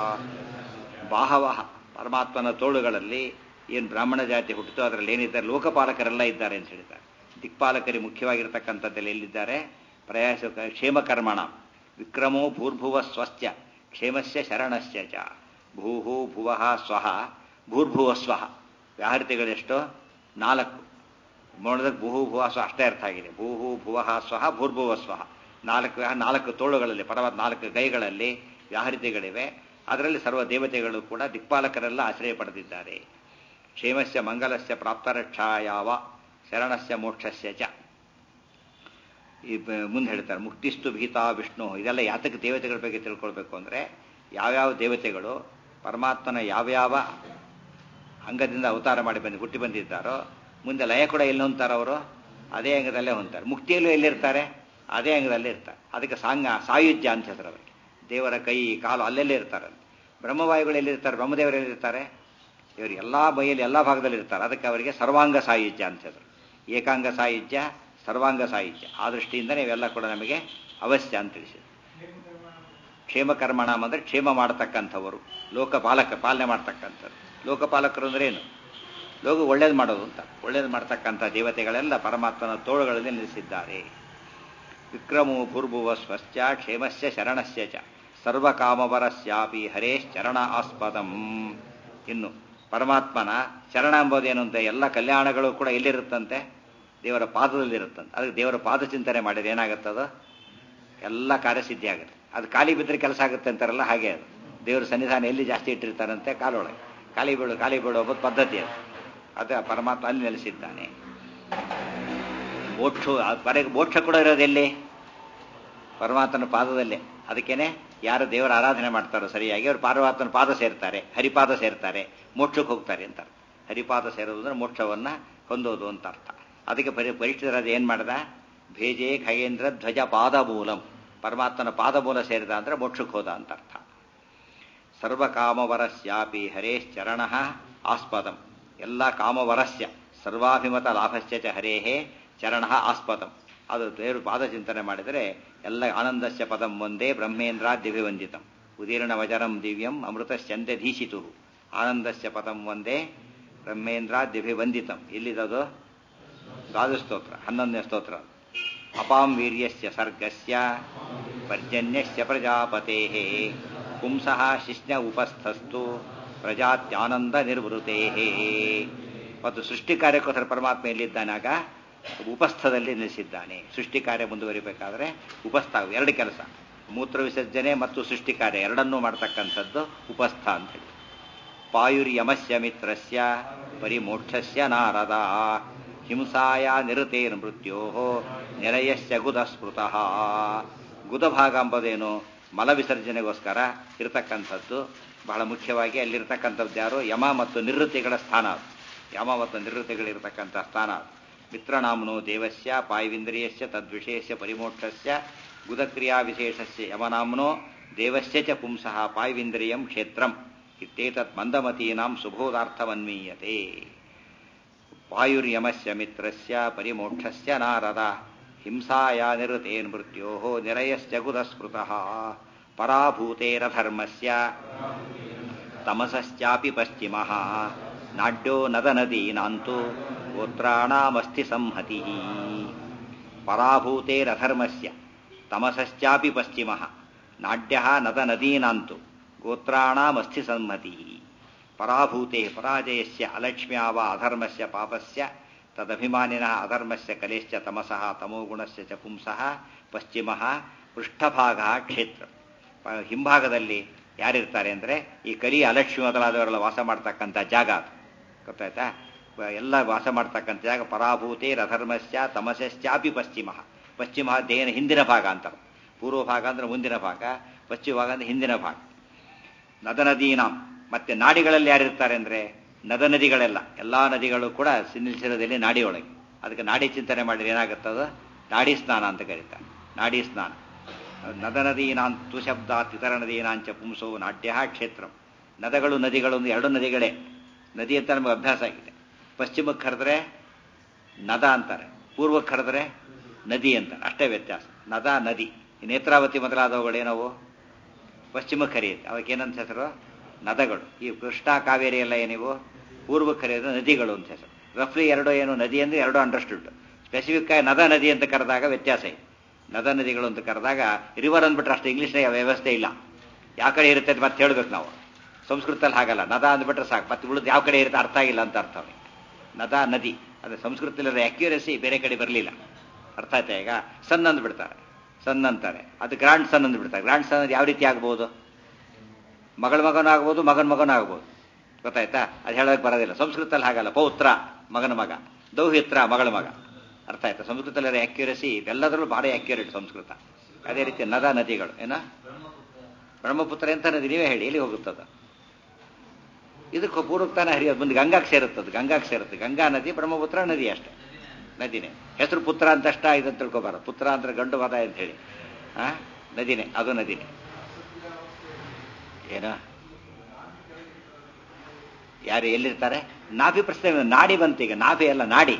ಬಾಹವ ಪರಮಾತ್ಮನ ತೋಳುಗಳಲ್ಲಿ ಏನು ಬ್ರಾಹ್ಮಣ ಜಾತಿ ಹುಟ್ಟಿತು ಅದರಲ್ಲಿ ಏನಿದ್ದಾರೆ ಲೋಕಪಾಲಕರೆಲ್ಲ ಇದ್ದಾರೆ ಅಂತ ಹೇಳಿದ್ದಾರೆ ದಿಕ್ಪಾಲಕರಿ ಮುಖ್ಯವಾಗಿರ್ತಕ್ಕಂಥದ್ದಲ್ಲಿ ಎಲ್ಲಿದ್ದಾರೆ ಪ್ರಯಾಸ ಕ್ಷೇಮಕರ್ಮಣ ವಿಕ್ರಮೋ ಭೂರ್ಭುವ ಸ್ವಸ್ತ್ಯ ಕ್ಷೇಮಸ್ಯ ಶರಣಸ್ಯ ಚ ಭೂಹು ಭುವಃ ಸ್ವಹ ಭೂರ್ಭುವ ಸ್ವಹ ವ್ಯಾಹೃತಿಗಳೆಷ್ಟು ನಾಲ್ಕು ನೋಡಿದ್ರೆ ಭೂಹು ಭುವ ಸ್ವ ಅಷ್ಟೇ ಅರ್ಥ ಆಗಿದೆ ಭೂಹು ಭುವಃ ಸ್ವಹ ಭೂರ್ಭುವ ಸ್ವಹ ನಾಲ್ಕು ವ್ಯಾಹ- ನಾಲ್ಕು ತೋಳುಗಳಲ್ಲಿ ಪರವಾದ ನಾಲ್ಕು ಕೈಗಳಲ್ಲಿ ವ್ಯಾಹೃತಿಗಳಿವೆ ಅದರಲ್ಲಿ ಸರ್ವ ದೇವತೆಗಳು ಕೂಡ ದಿಕ್ಪಾಲಕರೆಲ್ಲ ಆಶ್ರಯ ಪಡೆದಿದ್ದಾರೆ ಕ್ಷೇಮಸ್ಯ ಮಂಗಲಸ್ಯ ಪ್ರಾಪ್ತರಕ್ಷಾಯಾವ ಶರಣಸ್ಯ ಮೋಕ್ಷಸ್ಯ ಚ ಈ ಬ- ಮುಂದೆ ಹೇಳ್ತಾರೆ ಮುಕ್ತಿಸ್ತು ಭೀತಾ ವಿಷ್ಣು ಇದೆಲ್ಲ ಯಾತಕ ದೇವತೆಗಳ ಬಗ್ಗೆ ತಿಳ್ಕೊಳ್ಬೇಕು ಅಂದ್ರೆ ಯಾವ್ಯಾವ ದೇವತೆಗಳು ಪರಮಾತ್ಮನ ಯಾವ್ಯಾವ ಅಂಗದಿಂದ ಅವತಾರ ಮಾಡಿ ಬಂದು ಹುಟ್ಟಿ ಬಂದಿದ್ದಾರೋ ಮುಂದೆ ಲಯ ಕೂಡ ಎಲ್ಲಿ ಹೊಂತಾರೆ ಅವರು ಅದೇ ಅಂಗದಲ್ಲೇ ಹೊಂತಾರೆ ಮುಕ್ತಿಯಲ್ಲೂ ಎಲ್ಲಿರ್ತಾರೆ ಅದೇ ಅಂಗದಲ್ಲೇ ಇರ್ತಾರೆ ಅದಕ್ಕೆ ಸಾಂಗ ಸಾಯುಜ್ಯ ಅಂತ ಹೆಸರು ಅವರಿಗೆ ದೇವರ ಕೈ ಕಾಲು ಅಲ್ಲೆಲ್ಲೇ ಇರ್ತಾರೆ ಬ್ರಹ್ಮವಾಯುಗಳು ಎಲ್ಲಿರ್ತಾರೆ ಬ್ರಹ್ಮದೇವರು ಎಲ್ಲಿರ್ತಾರೆ ಇವರು ಎಲ್ಲಾ ಮೈಯಲ್ಲಿ ಎಲ್ಲಾ ಭಾಗದಲ್ಲಿ ಇರ್ತಾರೆ ಅದಕ್ಕೆ ಅವರಿಗೆ ಸರ್ವಾಂಗ ಸಾಯುಜ್ಯ ಅಂತ ಹೆಸರು ಏಕಾಂಗ ಸಾಯುಜ್ಯ ಸರ್ವಾಂಗ ಸಾಯುಜ್ಯ ಆ ದೃಷ್ಟಿಯಿಂದನೇ ಇವೆಲ್ಲ ಕೂಡ ನಮಗೆ ಅವಶ್ಯ ಅಂತ ತಿಳಿಸಿದೆ ಕ್ಷೇಮಕರ್ಮಣ ಅಂದ್ರೆ ಕ್ಷೇಮ ಮಾಡತಕ್ಕಂಥವರು ಲೋಕಪಾಲಕ ಪಾಲನೆ ಮಾಡ್ತಕ್ಕಂಥದ್ದು ಲೋಕಪಾಲಕರು ಅಂದ್ರೆ ಏನು ಲೋಕ ಒಳ್ಳೇದು ಮಾಡೋದು ಅಂತ ಒಳ್ಳೇದು ಮಾಡ್ತಕ್ಕಂಥ ದೇವತೆಗಳೆಲ್ಲ ಪರಮಾತ್ಮನ ತೋಳುಗಳಲ್ಲಿ ನಿಲ್ಲಿಸಿದ್ದಾರೆ ವಿಕ್ರಮೋ ಭೂರ್ಭುವ ಸ್ವಶ್ಚ ಕ್ಷೇಮಸ್ಯ ಶರಣಸ್ಯ ಚ ಸರ್ವಕಾಮವರಸ್ಯಾಪಿ ಹರೇಶ್ಚರಣ ಆಸ್ಪದಂ ಇನ್ನು ಪರಮಾತ್ಮನ ಶರಣ ಎಂಬುದೇನು ಅಂತ ಎಲ್ಲ ಕಲ್ಯಾಣಗಳು ಕೂಡ ಎಲ್ಲಿರುತ್ತಂತೆ ದೇವರ ಪಾದದಲ್ಲಿರುತ್ತಂತೆ ಅದಕ್ಕೆ ದೇವರ ಪಾದ ಚಿಂತನೆ ಮಾಡಿದ್ರೆ ಏನಾಗುತ್ತದು ಎಲ್ಲ ಕಾರ್ಯಸಿದ್ಧಿ ಆಗುತ್ತೆ ಅದು ಖಾಲಿ ಬಿದ್ದರೆ ಕೆಲಸ ಆಗುತ್ತೆ ಅಂತಾರಲ್ಲ ಹಾಗೆ ಅದು ದೇವರ ಸನ್ನಿಧಾನ ಎಲ್ಲಿ ಜಾಸ್ತಿ ಇಟ್ಟಿರ್ತಾರಂತೆ ಕಾಲೊಳಗೆ ಖಾಲಿ ಬೀಳು ಖಾಲಿ ಬೀಳು ಒಬ್ಬ ಪದ್ಧತಿ ಅದು ಅದು ಆ ಪರಮಾತ್ಮ ಅಲ್ಲಿ ನೆಲೆಸಿದ್ದಾನೆ ಮೋಕ್ಷ ಬರೆಗೆ ಮೋಕ್ಷ ಕೂಡ ಇರೋದು ಎಲ್ಲಿ ಪರಮಾತ್ಮನ ಪಾದದಲ್ಲೇ ಅದಕ್ಕೇನೆ ಯಾರು ದೇವರ ಆರಾಧನೆ ಮಾಡ್ತಾರೋ ಸರಿಯಾಗಿ ಅವರು ಪರಮಾತ್ಮನ ಪಾದ ಸೇರ್ತಾರೆ ಹರಿಪಾದ ಸೇರ್ತಾರೆ ಮೋಕ್ಷಕ್ಕೆ ಹೋಗ್ತಾರೆ ಅಂತ ಅರ್ಥ. ಹರಿಪಾದ ಸೇರೋದು ಅಂದ್ರೆ ಮೋಕ್ಷವನ್ನ ಹೊಂದೋದು ಅಂತ ಅರ್ಥ ಅದಕ್ಕೆ ಪರಿ ಪರೀಕ್ಷಿತರಾದ ಏನ್ ಮಾಡ್ದ ಭೇಜೆ ಖಗೇಂದ್ರ ಧ್ವಜ ಪಾದ ಮೂಲಂ ಪರಮಾತ್ಮನ ಪಾದ ಮೂಲ ಸೇರಿದ ಅಂದ್ರೆ ಮೋಕ್ಷಕ್ಕೆ ಹೋದ ಅಂತ ಅರ್ಥ ಸರ್ವಕಾಮವರಸ್ಯಾಪಿ ಹರೇಶ್ಚರಣ ಆಸ್ಪದಂ ಎಲ್ಲ ಕಾಮವರಸ್ಯ ಸರ್ವಾಭಿಮತ ಲಾಭಸ್ಯ ಚ ಹರೇಹೇ ಚರಣ ಆಸ್ಪದಂ ಅದು ದೇವರು ಪಾದ ಚಿಂತನೆ ಮಾಡಿದರೆ ಎಲ್ಲ ಆನಂದಸ್ಯ ಪದಂ ಒಂದೇ ಬ್ರಹ್ಮೇಂದ್ರ ದಿವ್ಯವಂದಿತಂ ಉದೀರ್ಣ ವಜರಂ ದಿವ್ಯಂ ಅಮೃತಶ್ಚಂದ್ಯಧೀಶಿತು ಆನಂದಸ್ಯ ಪದಂ ಒಂದೇ ಬ್ರಹ್ಮೇಂದ್ರ ದಿವ್ಯವಂದಿತಂ ಇಲ್ಲಿದದು ದ್ವಾದಶ ಸ್ತೋತ್ರ ಹನ್ನೊಂದನೇ ಸ್ತೋತ್ರ ಅಪಾಂ ವೀರ್ಯಸ್ಯ ಸರ್ಗಸ್ಯ ಪರ್ಜನ್ಯಸ್ಯ ಪ್ರಜಾಪತೆ ಪುಂಸಃ ಶಿಷ್ಣ ಉಪಸ್ಥಸ್ತು ಪ್ರಜಾತ್ಯಾನಂದ ನಿರ್ವೃತೆ ಮತ್ತು ಸೃಷ್ಟಿ ಕಾರ್ಯಕ್ಕೋಸ್ಕರ ಪರಮಾತ್ಮ ಎಲ್ಲಿದ್ದಾನಾಗ ಉಪಸ್ಥದಲ್ಲಿ ನಿಲ್ಲಿಸಿದ್ದಾನೆ ಸೃಷ್ಟಿ ಕಾರ್ಯ ಮುಂದುವರಿಬೇಕಾದ್ರೆ ಉಪಸ್ಥ ಎರಡು ಕೆಲಸ ಮೂತ್ರ ವಿಸರ್ಜನೆ ಮತ್ತು ಸೃಷ್ಟಿ ಕಾರ್ಯ ಎರಡನ್ನೂ ಮಾಡ್ತಕ್ಕಂಥದ್ದು ಉಪಸ್ಥ ಅಂತ ಹೇಳಿ ಪಾಯುರ್ಯಮಸ್ಯ ಮಿತ್ರಸ್ಯ ಪರಿಮೋಕ್ಷಸ್ಯ ನಾರದ ಹಿಂಸಾಯ ನಿರತೇರ್ ಮೃತ್ಯೋ ನಿರಯಸ್ಯ ಗುದ ಸ್ಮೃತಃ ಗುದಭಾಗ ಎಂಬುದೇನು ಮಲ ವಿಸರ್ಜನೆಗೋಸ್ಕರ ಇರತಕ್ಕಂಥದ್ದು ಬಹಳ ಮುಖ್ಯವಾಗಿ ಅಲ್ಲಿರ್ತಕ್ಕಂಥದ್ದು ಯಾರು ಯಮ ಮತ್ತು ನಿವೃತ್ತಿಗಳ ಸ್ಥಾನ ಅದು. ಯಮ ಮತ್ತು ನಿವೃತ್ತಿಗಳಿರ್ತಕ್ಕಂಥ ಸ್ಥಾನ ಅದು. ಮಿತ್ರನಾಮ್ನೋ ದೇವಸ್ಯ ಪಾಯವಿಂದ್ರಿಯಸ್ಯ ತದ್ವಿಷಯಸ್ಯ ಪರಿಮೋಕ್ಷಸ್ಯ ಗುದಕ್ರಿಯಾ ವಿಶೇಷಸ್ಯ ಯಮನಾಮ್ನೋ ದೇವಸ್ಯ ಚ ಪುಂಸಃ ಪಾಯವಿಂದ್ರಿಯಂ ಕ್ಷೇತ್ರಂ ಇತ್ಯೇತತ್ ಮಂದಮತೀನಾಂ ಸುಬೋಧಾರ್ಥಮನ್ವೀಯತೆ ವಾಯುರ್ಯಮಸ್ಯ ಮಿತ್ರಸ್ಯ ಪರಿಮೋಕ್ಷಸ್ಯ ನಾರದ ಹಿಂಸಾಯ ನಿರತೇನ್ ಮೃತ್ಯೋ ನಿರಯಶ್ಚ ಗುದಸ್ಮೃತಃ ಪರಾಭೂತೇರಧರ್ಮಸ್ಯ ತಮಸಶ್ಚಾಪಿ ಪಶ್ಚಿಮಃ ನಾಡ್ಯೋ ನದನದೀನಾಂತು ಗೋತ್ರಾಣಾಮಸ್ಥಿ ಸಂಹತಿ ಪರಾಭೂತೇರಧರ್ಮಸ್ಯ ತಮಸಶ್ಚಾಪಿ ಪಶ್ಚಿಮಃ ನಾಡ್ಯ ನದನದೀನಾಂತು ಗೋತ್ರಾಣಾಮಸ್ಥಿ ಸಂಹತಿ ಪರಾಭೂತೆ ಪರಾಜಯಸ್ಯ ಅಲಕ್ಷ್ಮ್ಯಾ ವಾ ಅಧರ್ಮಸ್ಯ ಪಾಪಸ್ಯ ತದಭಿಮಾನಿನಃ ಅಧರ್ಮಸ್ಯ ಕಲೇಶ್ಚ ತಮಸಃ ತಮೋಗುಣಸ್ಯ ಚ ಪುಂಸಃ ಪಶ್ಚಿಮಃ ಪೃಷ್ಠಭಾಗ ಕ್ಷೇತ್ರ ಪ- ಹಿಂಭಾಗದಲ್ಲಿ ಯಾರಿರ್ತಾರೆ ಅಂದರೆ ಈ ಕಲಿ ಅಲಕ್ಷ್ಮಿ ಮೊದಲಾದವರೆಲ್ಲ ವಾಸ ಮಾಡ್ತಕ್ಕಂಥ ಜಾಗ ಅದು ಗೊತ್ತಾಯ್ತಾ ಬ- ಎಲ್ಲ ವಾಸ ಮಾಡ್ತಕ್ಕಂಥ ಜಾಗ ಪರಾಭೂತೆ ರಧರ್ಮಸ್ಯ ತಮಸಶ್ಚಾಪಿ ಪಶ್ಚಿಮ ಪಶ್ಚಿಮ ದೇನ ಹಿಂದಿನ ಭಾಗ ಅಂತಾರೆ ಪೂರ್ವ ಭಾಗ ಅಂದ್ರೆ ಮುಂದಿನ ಭಾಗ ಪಶ್ಚಿಮ ಭಾಗ ಅಂದ್ರೆ ಹಿಂದಿನ ಭಾಗ ನದ ನದೀನಾಂ ಮತ್ತೆ ನಾಡಿಗಳಲ್ಲಿ ಯಾರಿರ್ತಾರೆ ಅಂದ್ರೆ ನದ ನದಿಗಳೆಲ್ಲ ಎಲ್ಲಾ ನದಿಗಳು ಕೂಡ ಸಿನಿಲ್ಸಿರದಲ್ಲಿ ನಾಡಿ ಒಳಗೆ ಅದಕ್ಕೆ ನಾಡಿ ಚಿಂತನೆ ಮಾಡಿದ್ರೆ ಏನಾಗುತ್ತದ ನಾಡಿ ಸ್ನಾನ ಅಂತ ಕರೀತಾರೆ ನಾಡಿ ಸ್ನಾನ ನದ ನದೀನಾಂತು ಶಬ್ದ ಇತರ ನದೀನಾಂಚ ಪುಂಸೋ ನಾಡ್ಯ ಕ್ಷೇತ್ರ ನದಗಳು ನದಿಗಳು ಒಂದು ಎರಡು ನದಿಗಳೇ ನದಿ ಅಂತ ನಮಗೆ ಅಭ್ಯಾಸ ಆಗಿದೆ ಪಶ್ಚಿಮಕ್ಕೆ ಕರೆದ್ರೆ ನದ ಅಂತಾರೆ ಪೂರ್ವಕ್ಕೆ ಕರೆದ್ರೆ ನದಿ ಅಂತಾರೆ ಅಷ್ಟೇ ವ್ಯತ್ಯಾಸ ನದ ನದಿ ಈ ನೇತ್ರಾವತಿ ಮೊದಲಾದವುಗಳೇನವು ಪಶ್ಚಿಮಕ್ಕೆ ಕರೆಯುತ್ತೆ ಅವಕ್ಕೆ ಏನಂತ ಹೆಸರು ನದಗಳು ಈ ಕೃಷ್ಣ ಕಾವೇರಿ ಎಲ್ಲ ಏನಿವು ಪೂರ್ವಕ್ಕೆ ಕರೆಯೋದು ನದಿಗಳು ಅಂತ ಹೆಸರು ರಫ್ಲಿ ಎರಡು ಏನು ನದಿ ಅಂದ್ರೆ ಎರಡು ಅಂಡರ್ಸ್ಟುಡ್ ಸ್ಪೆಸಿಫಿಕ್ ಆಗಿ ನದ ನದಿ ಅಂತ ಕರೆದಾಗ ವ್ಯತ್ಯಾಸ ಇದೆ ನದ ನದಿಗಳು ಅಂತ ಕರೆದಾಗ ರಿವರ್ ಅಂದ್ಬಿಟ್ರೆ ಅಷ್ಟು ಇಂಗ್ಲೀಷ್ನಾಗ ವ್ಯವಸ್ಥೆ ಇಲ್ಲ ಯಾವ ಕಡೆ ಇರುತ್ತೆ ಅಂತ ಮತ್ತೆ ಹೇಳ್ಬೇಕು ನಾವು ಸಂಸ್ಕೃತದಲ್ಲಿ ಹಾಗಲ್ಲ ನದ ಅಂದ್ಬಿಟ್ರೆ ಸಾಕು ಮತ್ತೆ ಉಳಿದು ಯಾವ ಕಡೆ ಇರುತ್ತೆ ಅರ್ಥ ಆಗಿಲ್ಲ ಅಂತ ಅರ್ಥ ಅವ್ನಿಗೆ. ನದ ನದಿ ಅದು ಸಂಸ್ಕೃತದಲ್ಲಿ ಅಕ್ಯುರಸಿ ಬೇರೆ ಕಡೆ ಬರಲಿಲ್ಲ ಅರ್ಥ ಆಯ್ತಾ ಈಗ ಸನ್ ಅಂದ್ಬಿಡ್ತಾರೆ ಸನ್ ಅಂತಾರೆ ಅದು ಗ್ರಾಂಡ್ ಸನ್ ಅಂದ್ಬಿಡ್ತಾರೆ ಗ್ರಾಂಡ್ ಸನ್ ಅದು ಯಾವ ರೀತಿ ಆಗ್ಬೋದು ಮಗಳ ಮಗನೂ ಆಗ್ಬೋದು ಮಗನ ಮಗನೂ ಆಗ್ಬೋದು ಗೊತ್ತಾಯ್ತಾ ಅದು ಹೇಳೋಕೆ ಬರೋದಿಲ್ಲ ಸಂಸ್ಕೃತದಲ್ಲಿ ಹಾಗಲ್ಲ ಪೌತ್ರ ಮಗನ ಮಗ ದೌಹಿತ್ರ ಮಗಳ ಮಗ ಅರ್ಥ ಆಯ್ತಾ ಸಂಸ್ಕೃತದಲ್ಲಿ ಅಕ್ಯುರಸಿ ಎಲ್ಲದರಲ್ಲೂ ಭಾರಿ ಅಕ್ಯುರೇಟ್ ಸಂಸ್ಕೃತ ಅದೇ ರೀತಿ ನದ ನದಿಗಳು ಏನ ಬ್ರಹ್ಮಪುತ್ರ ಎಂತ ನದಿ ನೀವೇ ಹೇಳಿ ಎಲ್ಲಿ ಹೋಗುತ್ತದ ಇದಕ್ಕೆ ಪೂರ್ವಕ್ತಾನೆ ಹರಿಯೋದು ಮುಂದೆ ಗಂಗಾಕ್ಕೆ ಸೇರುತ್ತದೆ ಗಂಗಾಕ್ಕೆ ಸೇರುತ್ತೆ ಗಂಗಾ ನದಿ ಬ್ರಹ್ಮಪುತ್ರ ನದಿ ಅಷ್ಟೇ ನದಿನೇ ಹೆಸರು ಪುತ್ರ ಅಂತಷ್ಟ ಇದಂತ ತಿಳ್ಕೊಬಾರ ಪುತ್ರ ಅಂದ್ರೆ ಗಂಡು ಪದ ಅಂತ ಹೇಳಿ ಆ ನದಿನೇ ಅದು ನದಿನೇ ಏನ ಯಾರು ಎಲ್ಲಿರ್ತಾರೆ ನಾಭಿ ಪ್ರಶ್ನೆ ನಾಡಿ ಬಂತು ಈಗ ನಾಭಿ ಅಲ್ಲ ನಾಡಿ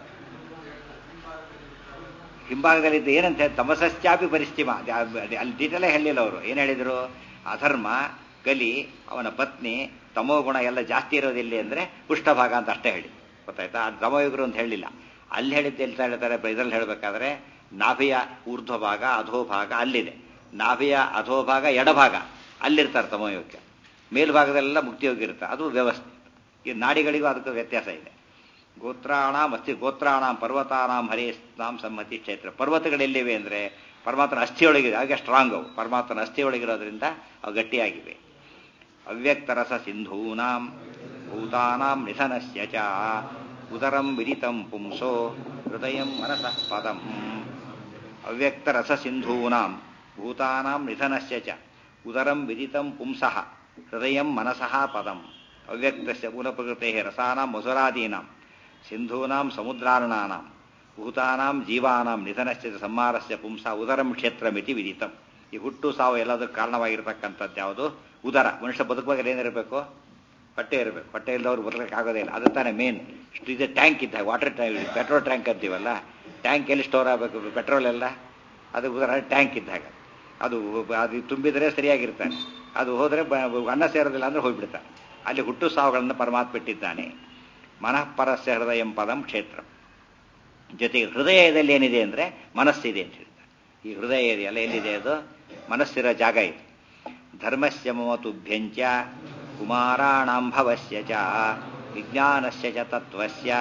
ಹಿಂಭಾಗದಲ್ಲಿದ್ದು ಏನಂತ ಹೇಳಿ ತಮಸಶ್ಚಾಪಿ ಪರಿಸ್ಥಿಮ ಅದ್- ಅದ್- ಅಲ್ಲಿ ಡೀಟೇಲೇ ಹೇಳಿಲ್ಲ ಅವರು ಏನು ಹೇಳಿದ್ರು ಅಧರ್ಮ ಕಲಿ ಅವನ ಪತ್ನಿ ತಮೋಗುಣ ಎಲ್ಲ ಜಾಸ್ತಿ ಇರೋದು ಎಲ್ಲಿ ಅಂದ್ರೆ ಪುಷ್ಟಭಾಗ ಅಂತ ಅಷ್ಟೇ ಹೇಳಿ ಗೊತ್ತಾಯ್ತಾ ಅದು ತಮೋಯುಗರು ಅಂತ ಹೇಳಿಲ್ಲ ಅಲ್ಲಿ ಹೇಳಿದ್ದು ಎಲ್ಲಿ ಹೇಳ್ತಾರೆ ಇದ್ರಲ್ಲಿ ಹೇಳಬೇಕಾದ್ರೆ ನಾಭಿಯ ಊರ್ಧ್ವ ಭಾಗ ಅಧೋಭಾಗ ಅಲ್ಲಿದೆ ನಾಭಿಯ ಅಧೋಭಾಗ ಎಡಭಾಗ ಅಲ್ಲಿರ್ತಾರೆ ತಮೋಯೋಗ್ಯ ಮೇಲ್ಭಾಗದಲ್ಲೆಲ್ಲ ಮುಕ್ತಿಯೋಗಿರುತ್ತೆ ಅದು ವ್ಯವಸ್ಥೆ ಈ ನಾಡಿಗಳಿಗೂ ಅದಕ್ಕೆ ವ್ಯತ್ಯಾಸ ಇದೆ ಗೋತ್ರಾಣಾಂ ಅಸ್ಥಿ ಗೋತ್ರಾಣಾಂ ಪರ್ವತಾನಾಂ ಹರೇಸ್ನಾಂ ಸಮ್ಮತಿ ಕ್ಷೇತ್ರ ಪರ್ವತಗಳೆಲ್ಲಿವೆ ಅಂದ್ರೆ ಪರಮಾತ್ಮನ ಅಸ್ಥಿಯೊಳಗಿದೆ ಹಾಗೆ ಸ್ಟ್ರಾಂಗ್ ಅವು ಪರಮಾತ್ಮನ ಅಸ್ಥಿಯೊಳಗಿರೋದ್ರಿಂದ ಅವು ಗಟ್ಟಿಯಾಗಿವೆ ಅವ್ಯಕ್ತರಸ ಸಿಂಧೂನಾಂ ಭೂತಾನಾಂ ನಿಧನಸ್ಯ ಚ ಉದರಂ ವಿದಿತಂ ಪುಂಸೋ ಹೃದಯಂ ಮನಸಃ ಪದಂ ಅವ್ಯಕ್ತರಸ ಸಿಂಧೂನಾಂ ಭೂತಾನಾಂ ನಿಧನಸ್ಯ ಚ ಉದರಂ ವಿದಿತಂ ಪುಂಸಃ ಹೃದಯಂ ಮನಸಃ ಪದಂ ಅವ್ಯಕ್ತಸ್ಯ ಮೂಲಪ್ರಕೃತೆ ರಸಾನಾಂ ಮಧುರಾದೀನಾಂ ಸಿಂಧೂನಾಂ ಸಮುದ್ರಾರ್ಣಾನಾಂ ಭೂತಾನಾಂ ಜೀವಾನಾಂ ನಿಧನಸ್ಯ ಚ ಸಂಹಾರಸ್ಯ ಪುಂಸ ಉದರಂ ಕ್ಷೇತ್ರಮಿತಿ ವಿದಿತಂ ಈ ಹುಟ್ಟು ಸಾವು ಎಲ್ಲದಕ್ಕೆ ಕಾರಣವಾಗಿರ್ತಕ್ಕಂಥದ್ದು ಯಾವುದು ಉದರ ಮನುಷ್ಯ ಬದುಕುವಾಗ ಏನಿರಬೇಕು ಹೊಟ್ಟೆ ಇರಬೇಕು ಹೊಟ್ಟೆ ಇಲ್ಲದವ್ರು ಬದುಕಕ್ಕೆ ಆಗೋದೇ ಇಲ್ಲ ಅದು ತಾನೇ ಮೇನ್ ಇದು ಟ್ಯಾಂಕ್ ಇದ್ದಾಗ ವಾಟರ್ ಟ್ಯಾಂಕ್ ಪೆಟ್ರೋಲ್ ಟ್ಯಾಂಕ್ ಅಂತೀವಲ್ಲ ಟ್ಯಾಂಕ್ ಎಲ್ಲಿ ಸ್ಟೋರ್ ಆಗಬೇಕು ಪೆಟ್ರೋಲ್ ಎಲ್ಲ ಅದು ಉದಾಹರಣೆ ಟ್ಯಾಂಕ್ ಇದ್ದಾಗ ಅದು ಅದು ತುಂಬಿದರೆ ಸರಿಯಾಗಿರ್ತಾನೆ ಅದು ಹೋದರೆ ಬ- ಅನ್ನ ಸೇರೋದಿಲ್ಲ ಅಂದ್ರೆ ಹೋಗ್ಬಿಡ್ತಾನೆ ಅಲ್ಲಿ ಹುಟ್ಟು ಸಾವುಗಳನ್ನು ಪರಮಾತ್ಮ ಬಿಟ್ಟಿದ್ದಾನೆ ಮನಃಪರಸ್ಯ ಹೃದಯಂ ಪದಂ ಕ್ಷೇತ್ರ ಜೊತೆಗೆ ಹೃದಯದಲ್ಲಿ ಏನಿದೆ ಅಂದ್ರೆ ಮನಸ್ಸಿದೆ ಅಂತ ಹೇಳ್ತಾರೆ ಈ ಹೃದಯ ಇದೆಯಲ್ಲ ಎಲ್ಲಿದೆ ಅದು ಮನಸ್ಸಿರೋ ಜಾಗ ಇದೆ ಧರ್ಮಸ್ಯ ಮಮತುಭ್ಯಂಚ ಕುಮಾರಾಣಾಂ ಭವಸ್ಯ ಚ ವಿಜ್ಞಾನಸ್ಯ ಚ ತತ್ವಸ್ಯ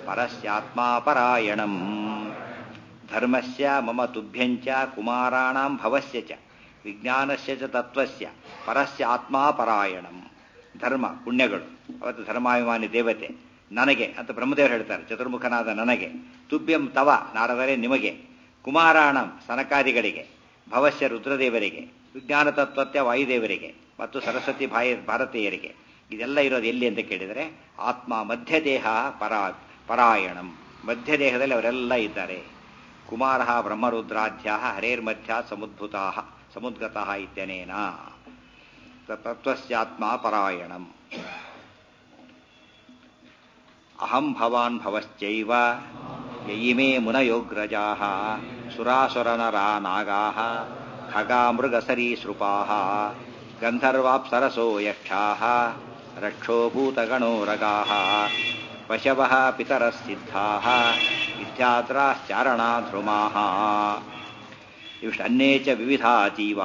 ಪರಸ್ಯಾತ್ಮಾ ಪರಾಯಣಂ ಧರ್ಮಸ್ಯ ಮಮ ತುಭ್ಯಂಚ ಕುಮಾರಾಣಾಂ ಭವಸ್ಯ ಚ ವಿಜ್ಞಾನಸ್ಯ ಚ ತತ್ವಸ್ಯ ಪರಸ್ಯ ಆತ್ಮಾ ಪರಾಯಣಂ ಧರ್ಮ ಪುಣ್ಯಗಳು ಅವತ್ತು ಧರ್ಮಾಭಿಮಾನಿ ದೇವತೆ ನನಗೆ ಅಂತ ಬ್ರಹ್ಮದೇವರು ಹೇಳ್ತಾರೆ ಚತುರ್ಮುಖನಾದ ನನಗೆ ತುಭ್ಯಂ ತವ ನಾರದರೇ ನಿಮಗೆ ಕುಮಾರಾಣಂ ಸನಕಾದಿಗಳಿಗೆ ಭವಸ್ಯ ರುದ್ರದೇವರಿಗೆ ವಿಜ್ಞಾನ ತತ್ವತ್ಯ ವಾಯುದೇವರಿಗೆ ಮತ್ತು ಸರಸ್ವತಿ ಭಾಯ ಭಾರತೀಯರಿಗೆ ಇದೆಲ್ಲ ಇರೋದು ಎಲ್ಲಿ ಅಂತ ಕೇಳಿದರೆ ಆತ್ಮ ಮಧ್ಯದೇಹ ಪರಾ ಪರಾಯಣಂ ಮಧ್ಯದೇಹದಲ್ಲಿ ಅವರೆಲ್ಲ ಇದ್ದಾರೆ ಕುಮಾರ ಬ್ರಹ್ಮರುದ್ರಾಧ್ಯ ಹರೇರ್ಮಧ್ಯ ಸಮುದ್ಭುತಾ ಸಮುದ್ಗತಃ ಇತ್ಯನೇನ ತತ್ವಸ್ಯಾತ್ಮ ಪರಾಯಣಂ ಅಹಂ ಭವಾನ್ ಭವಶ್ಚೈವ ಯಯಿಮೇ ಮುನಯೋಗ್ರಜಾ ಸುರಾಸುರನರಾ ನಾಗಾ ಖಗಾ ಮೃಗಸರೀಸೃಪಾ ಗಂಧರ್ವಾಪ್ಸರಸೋ ಯಕ್ಷಾ ರಕ್ಷೋ ಭೂತಗಣೋ ರಗಾ ಪಶವ ಪಿತರಸಿದ್ಧಾ ವಿದ್ಯಾದ್ರಾಶ್ಚಾರಣಾ ಧ್ರುಮಾ ಇವಿಷ್ಟು ಅನ್ನೇ ಚ ವಿವಿಧಾ ಜೀವಾ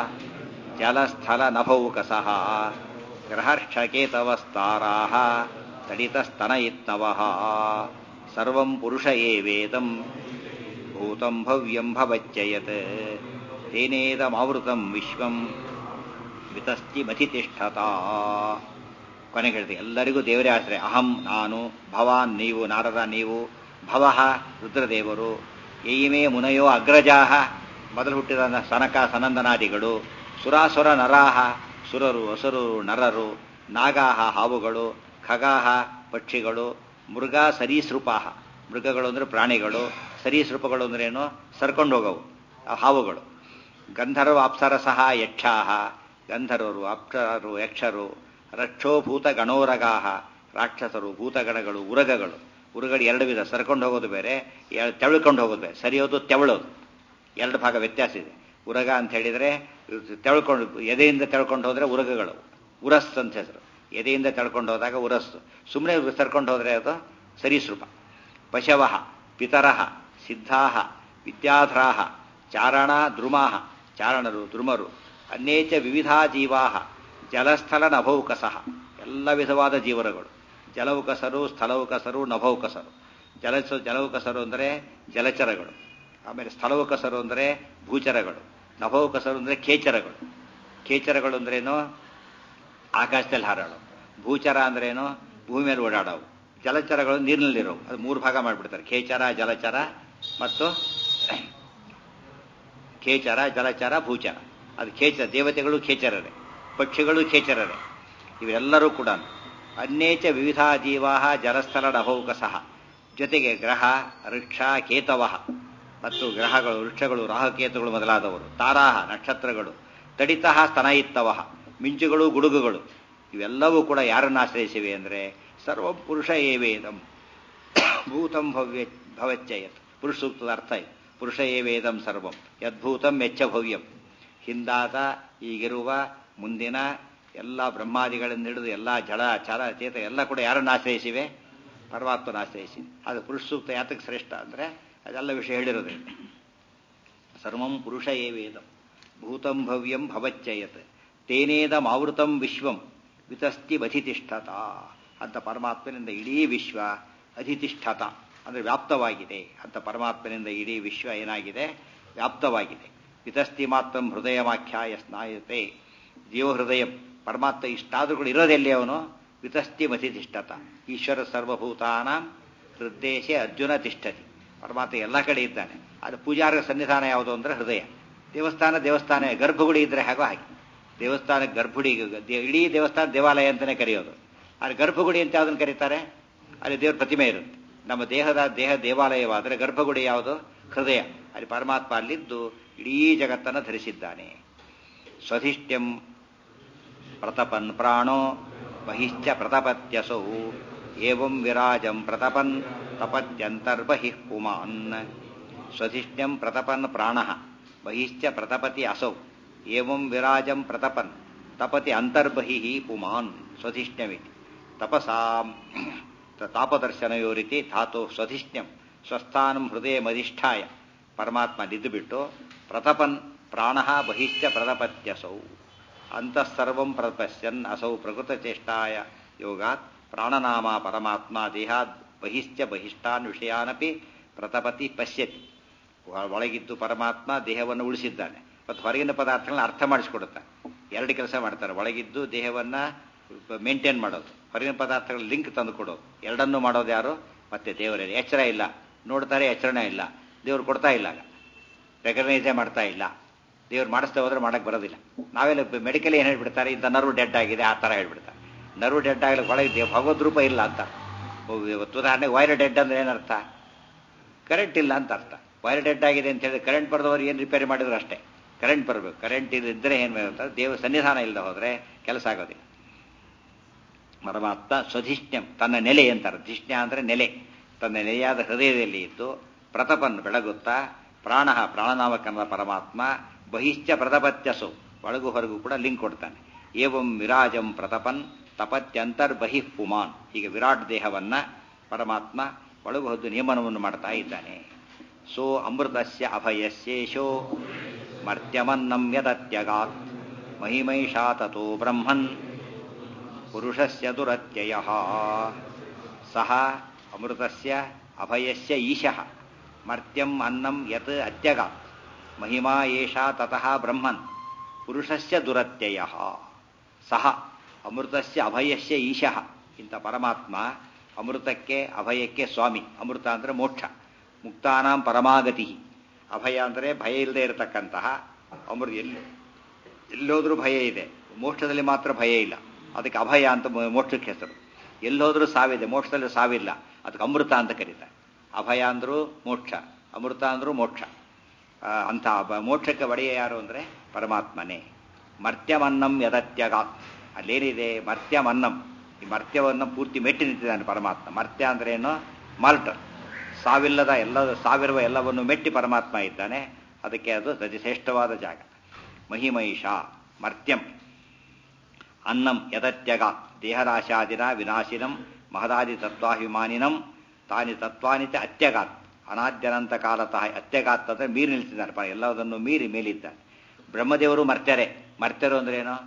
ಜಲಸ್ಥಲನಭೌಕಸಃ ಗ್ರಹರ್ಷಕೇತವಸ್ತಾರಾ ತಡಿತಸ್ತನಯಿತ್ನವಃ ಸರ್ವಂ ಪುರುಷ ಏವೇದಂ ಭೂತಂ ಭವ್ಯಂ ಭವಚ್ಚಯತ್ ತೇನೇದಮಾವೃತಂ ವಿಶ್ವಂ ವಿತಸ್ತಿ ಮತಿಷ್ಠತ ಕೊನೆಗೆ ಹೇಳಿದೆ ಎಲ್ಲರಿಗೂ ದೇವರೇ ಆಶ್ರಯ ಅಹಂ ನಾನು ಭವಾನ್ ನೀವು ನಾರದ ನೀವು ಭವಃ ರುದ್ರದೇವರು ಏಯಿಮೇ ಮುನಯೋ ಅಗ್ರಜಾಹ ಮೊದಲು ಹುಟ್ಟಿದ ಸನಕ ಸನಂದನಾದಿಗಳು ಸುರಾಸುರ ನರಾಹ ಸುರರು ಅಸುರರು ನರರು ನಾಗಾಹ ಹಾವುಗಳು ಖಗಾಹ ಪಕ್ಷಿಗಳು ಮೃಗ ಸರೀಸೃಪಾಹ ಮೃಗಗಳು ಅಂದರೆ ಪ್ರಾಣಿಗಳು ಸರೀಸೃಪಗಳು ಅಂದ್ರೆ ಏನು ಸರ್ಕೊಂಡು ಹೋಗವು ಆ ಹಾವುಗಳು ಗಂಧರ್ವ ಅಪ್ಸರಸಃ ಯಕ್ಷಾಹ ಗಂಧರ್ವರು ಅಪ್ಸರರು ಯಕ್ಷರು ರಕ್ಷೋಭೂತ ಗಣೋರಗಾಹ ರಾಕ್ಷಸರು ಭೂತಗಣಗಳು ಉರಗಗಳು ಉರಗಗಳು ಎರಡು ವಿಧ ಸರ್ಕೊಂಡು ಹೋಗೋದು ಬೇರೆ ತೆವಳ್ಕೊಂಡು ಹೋಗೋದು ಬೇರೆ ಸರಿಯೋದು ತೆವಳೋದು ಎರಡು ಭಾಗ ವ್ಯತ್ಯಾಸ ಇದೆ ಉರಗ ಅಂತ ಹೇಳಿದರೆ ತೆಳ್ಕೊಂಡು ಎದೆಯಿಂದ ತೆಳ್ಕೊಂಡು ಹೋದರೆ ಉರಗಗಳು ಉರಸ್ ಅಂತ ಹೆಸರು ಎದೆಯಿಂದ ತೆಳ್ಕೊಂಡು ಹೋದಾಗ ಉರಸ್ಸು ಸುಮ್ಮನೆ ಸರ್ಕೊಂಡು ಹೋದರೆ ಅದು ಸರೀಸೃಪ ಪಶವಃ ಪಿತರಃ ಸಿದ್ಧಾಹ ವಿದ್ಯಾಧರಾಹ ಚಾರಣ ದ್ರುಮಾಹ ಚಾರಣರು ದ್ರುಮರು ಅನೇಚ ವಿವಿಧಾ ಜೀವಾ ಜಲಸ್ಥಲ ನಭೌಕಸಃ ಎಲ್ಲ ವಿಧವಾದ ಜೀವನಗಳು ಜಲೌಕಸರು ಸ್ಥಳೌಕಸರು ನಭೌಕಸರು ಜಲಸ ಜಲೌಕಸರು ಅಂದರೆ ಜಲಚರಗಳು ಆಮೇಲೆ ಸ್ಥಳೌಕಸರು ಅಂದರೆ ಭೂಚರಗಳು ನಭೌಕಸರು ಅಂದರೆ ಖೇಚರಗಳು ಖೇಚರಗಳು ಅಂದ್ರೇನು ಆಕಾಶದಲ್ಲಿ ಹಾರಾಡೋ ಭೂಚರ ಅಂದ್ರೇನು ಭೂಮಿ ಮೇಲೆ ಓಡಾಡೋವು ಜಲಚರಗಳು ನೀರಿನಲ್ಲಿರೋವು ಅದು ಮೂರು ಭಾಗ ಮಾಡಿಬಿಡ್ತಾರೆ ಖೇಚರ ಜಲಚರ ಮತ್ತು ಖೇಚರ ಜಲಚರ ಭೂಚರ ಅದು ಖೇಚರ ದೇವತೆಗಳು ಖೇಚರರೇ ಪಕ್ಷಿಗಳು ಖೇಚರರೇ ಇವೆಲ್ಲರೂ ಕೂಡ ಅನೇಚ ವಿವಿಧ ಜೀವಾ ಜಲಸ್ಥಲ ನಭೌಕಸಃ ಜೊತೆಗೆ ಗ್ರಹ ವೃಕ್ಷ ಕೇತವ ಮತ್ತು ಗ್ರಹಗಳು ವೃಕ್ಷಗಳು ರಾಹಕೇತುಗಳು ಮೊದಲಾದವರು ತಾರಾಹ ನಕ್ಷತ್ರಗಳು ತಡಿತಃ ಸ್ತನಯಿತ್ತವ ಮಿಂಚುಗಳು ಗುಡುಗುಗಳು ಇವೆಲ್ಲವೂ ಕೂಡ ಯಾರನ್ನು ಆಶ್ರಯಿಸಿವೆ ಅಂದರೆ ಸರ್ವ ಪುರುಷ ಏವೇದಂ ಭೂತಂ ಭವ್ಯ ಭವಚ್ಚಯತ್ ಪುರುಷ ಸೂಕ್ತದ ಅರ್ಥ ಇದೆ ಪುರುಷ ಏವೇದಂ ಸರ್ವಂ ಯದ್ಭೂತಂ ಮೆಚ್ಚ ಭವ್ಯಂ ಹಿಂದಾದ ಈಗಿರುವ ಮುಂದಿನ ಎಲ್ಲ ಬ್ರಹ್ಮಾದಿಗಳಿಂದ ಹಿಡಿದು ಎಲ್ಲ ಜಳ ಚರ ಚೇತ ಎಲ್ಲ ಕೂಡ ಯಾರನ್ನು ಆಶ್ರಯಿಸಿವೆ ಪರಮಾತ್ಮನ ಆಶ್ರಯಿಸಿ ಅದು ಪುರುಷ ಸೂಕ್ತ ಯಾತಕ್ಕೆ ಶ್ರೇಷ್ಠ ಅಂದರೆ ಅದೆಲ್ಲ ವಿಷಯ ಹೇಳಿರೋದ್ರಿಂದ ಸರ್ವಂ ಪುರುಷ ಏವೇದಂ ಭೂತಂ ಭವ್ಯಂ ಭವಚ್ಚಯತ್ ತೇನೇದಂ ಆವೃತಂ ವಿಶ್ವಂ ವಿತಸ್ತಿ ಅಧಿತಿಷ್ಠತ ಅಂತ ಪರಮಾತ್ಮನಿಂದ ಇಡೀ ವಿಶ್ವ ಅಧಿತಿಷ್ಠತ ಅಂದರೆ ವ್ಯಾಪ್ತವಾಗಿದೆ ಅಂತ ಪರಮಾತ್ಮನಿಂದ ಇಡೀ ವಿಶ್ವ ಏನಾಗಿದೆ ವ್ಯಾಪ್ತವಾಗಿದೆ ವಿತಸ್ತಿ ಮಾತ್ರ ಹೃದಯಮಾಖ್ಯಾಯ ಸ್ನಾಯತೆ ಜೀವಹೃದಯ ಪರಮಾತ್ಮ ಇಷ್ಟಾದರೂ ಕೂಡ ಇರೋದೆಲ್ಲಿ ಅವನು ವಿತಸ್ತಿ ಮತಿಷ್ಠತ ಈಶ್ವರ ಸರ್ವಭೂತಾನಾಂ ಹೃದ್ದೇಶೆ ಅರ್ಜುನ ತಿಷ್ಠತಿ ಪರಮಾತ್ಮ ಎಲ್ಲ ಕಡೆ ಇದ್ದಾನೆ ಅದು ಪೂಜಾರ ಸನ್ನಿಧಾನ ಯಾವುದು ಅಂದರೆ ಹೃದಯ ದೇವಸ್ಥಾನ ದೇವಸ್ಥಾನ ಗರ್ಭಗುಡಿ ಇದ್ರೆ ಹಾಗೋ ಹಾಗೆ ದೇವಸ್ಥಾನ ಗರ್ಭುಡಿ ಇಡೀ ದೇವಸ್ಥಾನ ದೇವಾಲಯ ಅಂತಲೇ ಕರೆಯೋದು ಆದರೆ ಗರ್ಭಗುಡಿ ಅಂತ ಯಾವುದನ್ನು ಕರೀತಾರೆ ಅಲ್ಲಿ ದೇವ್ರ ಪ್ರತಿಮೆ ಇರುತ್ತೆ ನಮ್ಮ ದೇಹದ ದೇಹ ದೇವಾಲಯವಾದರೆ ಗರ್ಭಗುಡಿ ಯಾವುದು ಹೃದಯ ಅಲ್ಲಿ ಪರಮಾತ್ಮ ಅಲ್ಲಿದ್ದು ಇಡೀ ಜಗತ್ತನ್ನು ಧರಿಸಿದ್ದಾನೆ ಸ್ವಧಿಷ್ಟ್ಯಂ ಪ್ರತಪನ್ ಪ್ರಾಣೋ ಬಹಿಶ್ಚ ಪ್ರತಪತ್ಯಸೌ ಏವಂ ವಿರಾಜಂ ಪ್ರತಪನ್ ತಪತ್ಯಂತರ್ಬಹಿಃ ಪುಮಾನ್ ಸ್ವಧಿಷ್ಟ್ಯಂ ಪ್ರತಪನ್ ಪ್ರಾಣ ಬಹಿಶ್ಚ ಪ್ರತಪತಿ ಅಸೌ ಏವಂ ವಿರಾಜಂ ಪ್ರತಪನ್ ತಪತಿ ಅಂತರ್ಬಹಿಃ ಪುಮಾನ್ ಸ್ವಧಿಷ್ಣ್ಯಮಿತಿ ತಪಸಾಂ ತಾಪದರ್ಶನಯೋರಿತಿ ಧಾತು ಸ್ವಧಿಷ್ಣ್ಯಂ ಸ್ವಸ್ಥಾನಂ ಹೃದಯ ಮಧಿಷ್ಠಾಯ ಪರಮಾತ್ಮ ನಿದ್ದುಬಿಟ್ಟು ಪ್ರತಪನ್ ಪ್ರಾಣ ಬಹಿಶ್ಚ ಪ್ರತಪತ್ಯಸೌ ಅಂತಃಸರ್ವಂ ಪ್ರಪಶ್ಯನ್ ಅಸೌ ಪ್ರಕೃತಚೇಷ್ಟಾಯ ಯೋಗಾತ್ ಪ್ರಾಣನಾಮ ಪರಮಾತ್ಮ ದೇಹಾದ್ ಬಹಿಶ್ಚ ಬಹಿಷ್ಠಾನ್ ವಿಷಯಾನಪಿ ಪ್ರತಪತಿ ಪಶ್ಯತಿ ಒಳಗಿದ್ದು ಪರಮಾತ್ಮ ದೇಹವನ್ನು ಉಳಿಸಿದ್ದಾನೆ ಮತ್ತು ಹೊರಗಿನ ಪದಾರ್ಥಗಳನ್ನ ಅರ್ಥ ಮಾಡಿಸ್ಕೊಡುತ್ತಾನೆ ಎರಡು ಕೆಲಸ ಮಾಡ್ತಾರೆ ಒಳಗಿದ್ದು ದೇಹವನ್ನ ಮೇಂಟೈನ್ ಮಾಡೋದು ಹೊರಗಿನ ಪದಾರ್ಥಗಳ ಲಿಂಕ್ ತಂದು ಕೊಡೋದು ಎರಡನ್ನೂ ಮಾಡೋದು ಯಾರು ಮತ್ತೆ ದೇವರೇ ಎಚ್ಚರ ಇಲ್ಲ ನೋಡ್ತಾರೆ ಎಚ್ಚರನೇ ಇಲ್ಲ ದೇವ್ರು ಕೊಡ್ತಾ ಇಲ್ಲ ಆಗ ರೆಕಗ್ನೈಸೇ ಮಾಡ್ತಾ ಇಲ್ಲ ದೇವ್ರು ಮಾಡಿಸ್ತಾ ಹೋದ್ರೆ ಮಾಡಕ್ ಬರೋದಿಲ್ಲ ನಾವೆಲ್ಲ ಮೆಡಿಕಲ್ ಏನು ಹೇಳ್ಬಿಡ್ತಾರೆ ಇಂಥ ನರ್ವ್ ಡೆಡ್ ಆಗಿದೆ ಆ ಥರ ಹೇಳ್ಬಿಡ್ತಾರೆ ನರ್ವ್ ಡೆಡ್ ಆಗಲಿ ಒಳಗೆ ಭಗವದ್ ರೂಪ ಇಲ್ಲ ಅಂತ ಇವತ್ತು ಉದಾಹರಣೆಗೆ ವೈರ್ ಡೆಡ್ ಅಂದ್ರೆ ಏನರ್ಥ ಕರೆಂಟ್ ಇಲ್ಲ ಅಂತ ಅರ್ಥ ವೈರ್ ಡೆಡ್ ಆಗಿದೆ ಅಂತ ಹೇಳಿ ಕರೆಂಟ್ ಬರೆದವರು ಏನು ರಿಪೇರಿ ಮಾಡಿದ್ರು ಅಷ್ಟೇ ಕರೆಂಟ್ ಬರಬೇಕು ಕರೆಂಟ್ ಇದ್ರೆ ಏನು ದೇವ ಸನ್ನಿಧಾನ ಇಲ್ಲದೆ ಹೋದ್ರೆ ಕೆಲಸ ಆಗೋದಿಲ್ಲ ಪರಮಾತ್ಮ ಸ್ವಧಿಷ್ಣ್ಯಂ ತನ್ನ ನೆಲೆ ಅಂತಾರೆ ಧಿಷ್ಣ್ಯ ಅಂದ್ರೆ ನೆಲೆ ತನ್ನ ನೆಲೆಯಾದ ಹೃದಯದಲ್ಲಿ ಇದ್ದು ಪ್ರತಪನ್ ಬೆಳಗುತ್ತಾ ಪ್ರಾಣ ಪ್ರಾಣನಾಮಕನ ಪರಮಾತ್ಮ ಬಹಿಶ್ಚ ಪ್ರತಪತ್ಯಸು ಒಳಗು ಹೊರಗು ಕೂಡ ಲಿಂಕ್ ಕೊಡ್ತಾನೆ ಏವಂ ವಿರಾಜಂ ಪ್ರತಪನ್ ತಪತ್ಯಂತರ್ಬಹಿ ಪುಮಾನ್ ಹೀಗೆ ವಿರಾಟ್ ದೇಹವನ್ನ ಪರಮಾತ್ಮ ಒಳಗು ಹೊದ್ದು ನಿಯಮನವನ್ನು ಮಾಡ್ತಾ ಇದ್ದಾನೆ ಸೋ ಅಮೃತಸ್ಯ ಅಭಯಸ್ಯೇಶೋ ಮರ್ತ್ಯಮನ್ನಂ ಯದತ್ಯಗಾತ್ ಮಹಿಮೈಷಾ ತಥೋ ಬ್ರಹ್ಮನ್ ಪುರುಷಸ್ಯ ದುರತ್ಯಯ ಸಹ ಅಮೃತಸ್ಯ ಅಭಯಸ್ಯ ಈಶಃ ಮರ್ತ್ಯಂ ಅನ್ನಂ ಯತ್ ಅತ್ಯಗಾತ್ ಮಹಿಮಾ ಏಷಾ ತತಃ ಬ್ರಹ್ಮನ್ ಪುರುಷಸ್ಯ ದುರತ್ಯಯ ಸಹ ಅಮೃತಸ್ಯ ಅಭಯಸ್ಯ ಈಶಃ ಇಂಥ ಪರಮಾತ್ಮ ಅಮೃತಕ್ಕೆ ಅಭಯಕ್ಕೆ ಸ್ವಾಮಿ ಅಮೃತ ಅಂದರೆ ಮೋಕ್ಷ ಮುಕ್ತಾನಾಂ ಪರಮಾಗತಿ ಅಭಯ ಅಂದರೆ ಭಯ ಇಲ್ಲದೆ ಇರತಕ್ಕಂತಹ ಅಮೃತ ಎಲ್ಲಿ ಎಲ್ಲೋದ್ರೂ ಭಯ ಇದೆ ಮೋಕ್ಷದಲ್ಲಿ ಮಾತ್ರ ಭಯ ಇಲ್ಲ ಅದಕ್ಕೆ ಅಭಯ ಅಂತ ಮೋಕ್ಷಕ್ಕೆ ಹೆಸರು ಎಲ್ಲೋದ್ರೂ ಸಾವಿದೆ ಮೋಕ್ಷದಲ್ಲಿ ಸಾವಿಲ್ಲ ಅದಕ್ಕೆ ಅಮೃತ ಅಂತ ಕರೀತಾರೆ ಅಭಯ ಅಂದ್ರೂ ಮೋಕ್ಷ ಅಮೃತ ಅಂದ್ರೂ ಮೋಕ್ಷ ಅಂತ ಮೋಕ್ಷಕ್ಕೆ ಒಡೆಯ ಯಾರು ಅಂದರೆ ಪರಮಾತ್ಮನೇ ಮರ್ತ್ಯಮನ್ನಂ ಯದತ್ಯಗಾತ್ ಅಲ್ಲೇನಿದೆ ಮರ್ತ್ಯಮನ್ನಂ ಈ ಮರ್ತ್ಯವನ್ನು ಪೂರ್ತಿ ಮೆಟ್ಟಿ ನಿಂತಿದ್ದಾನೆ ಪರಮಾತ್ಮ ಮರ್ತ್ಯ ಅಂದ್ರೆ ಏನು ಮಾಲ್ಟರ್ ಸಾವಿಲ್ಲದ ಎಲ್ಲ ಸಾವಿರುವ ಎಲ್ಲವನ್ನು ಮೆಟ್ಟಿ ಪರಮಾತ್ಮ ಇದ್ದಾನೆ ಅದಕ್ಕೆ ಅದು ಶ್ರೇಷ್ಠವಾದ ಜಾಗ ಮಹಿಮಹಿಷ ಮರ್ತ್ಯಂ ಅನ್ನಂ ಯದತ್ಯಗ ದೇಹರಾಶಾದಿನ ವಿನಾಶಿನಂ ಮಹದಾದಿ ತತ್ವಾಭಿಮಾನಿನಂ ತಾನಿ ತತ್ವಾನಿ ಚ ಅತ್ಯಗಾತ್ ಅನಾದ್ಯನಂತ ಕಾಲತಃ ಅತ್ಯಗಾತ್ ಅಂದ್ರೆ ಮೀರಿ ನಿಲ್ತಿದ್ದಾರೆ ಎಲ್ಲದನ್ನು ಮೀರಿ ಮೇಲಿದ್ದಾನೆ ಬ್ರಹ್ಮದೇವರು ಮರ್ತ್ಯರೆ ಮರ್ತ್ಯರು ಅಂದ್ರೆ ಏನು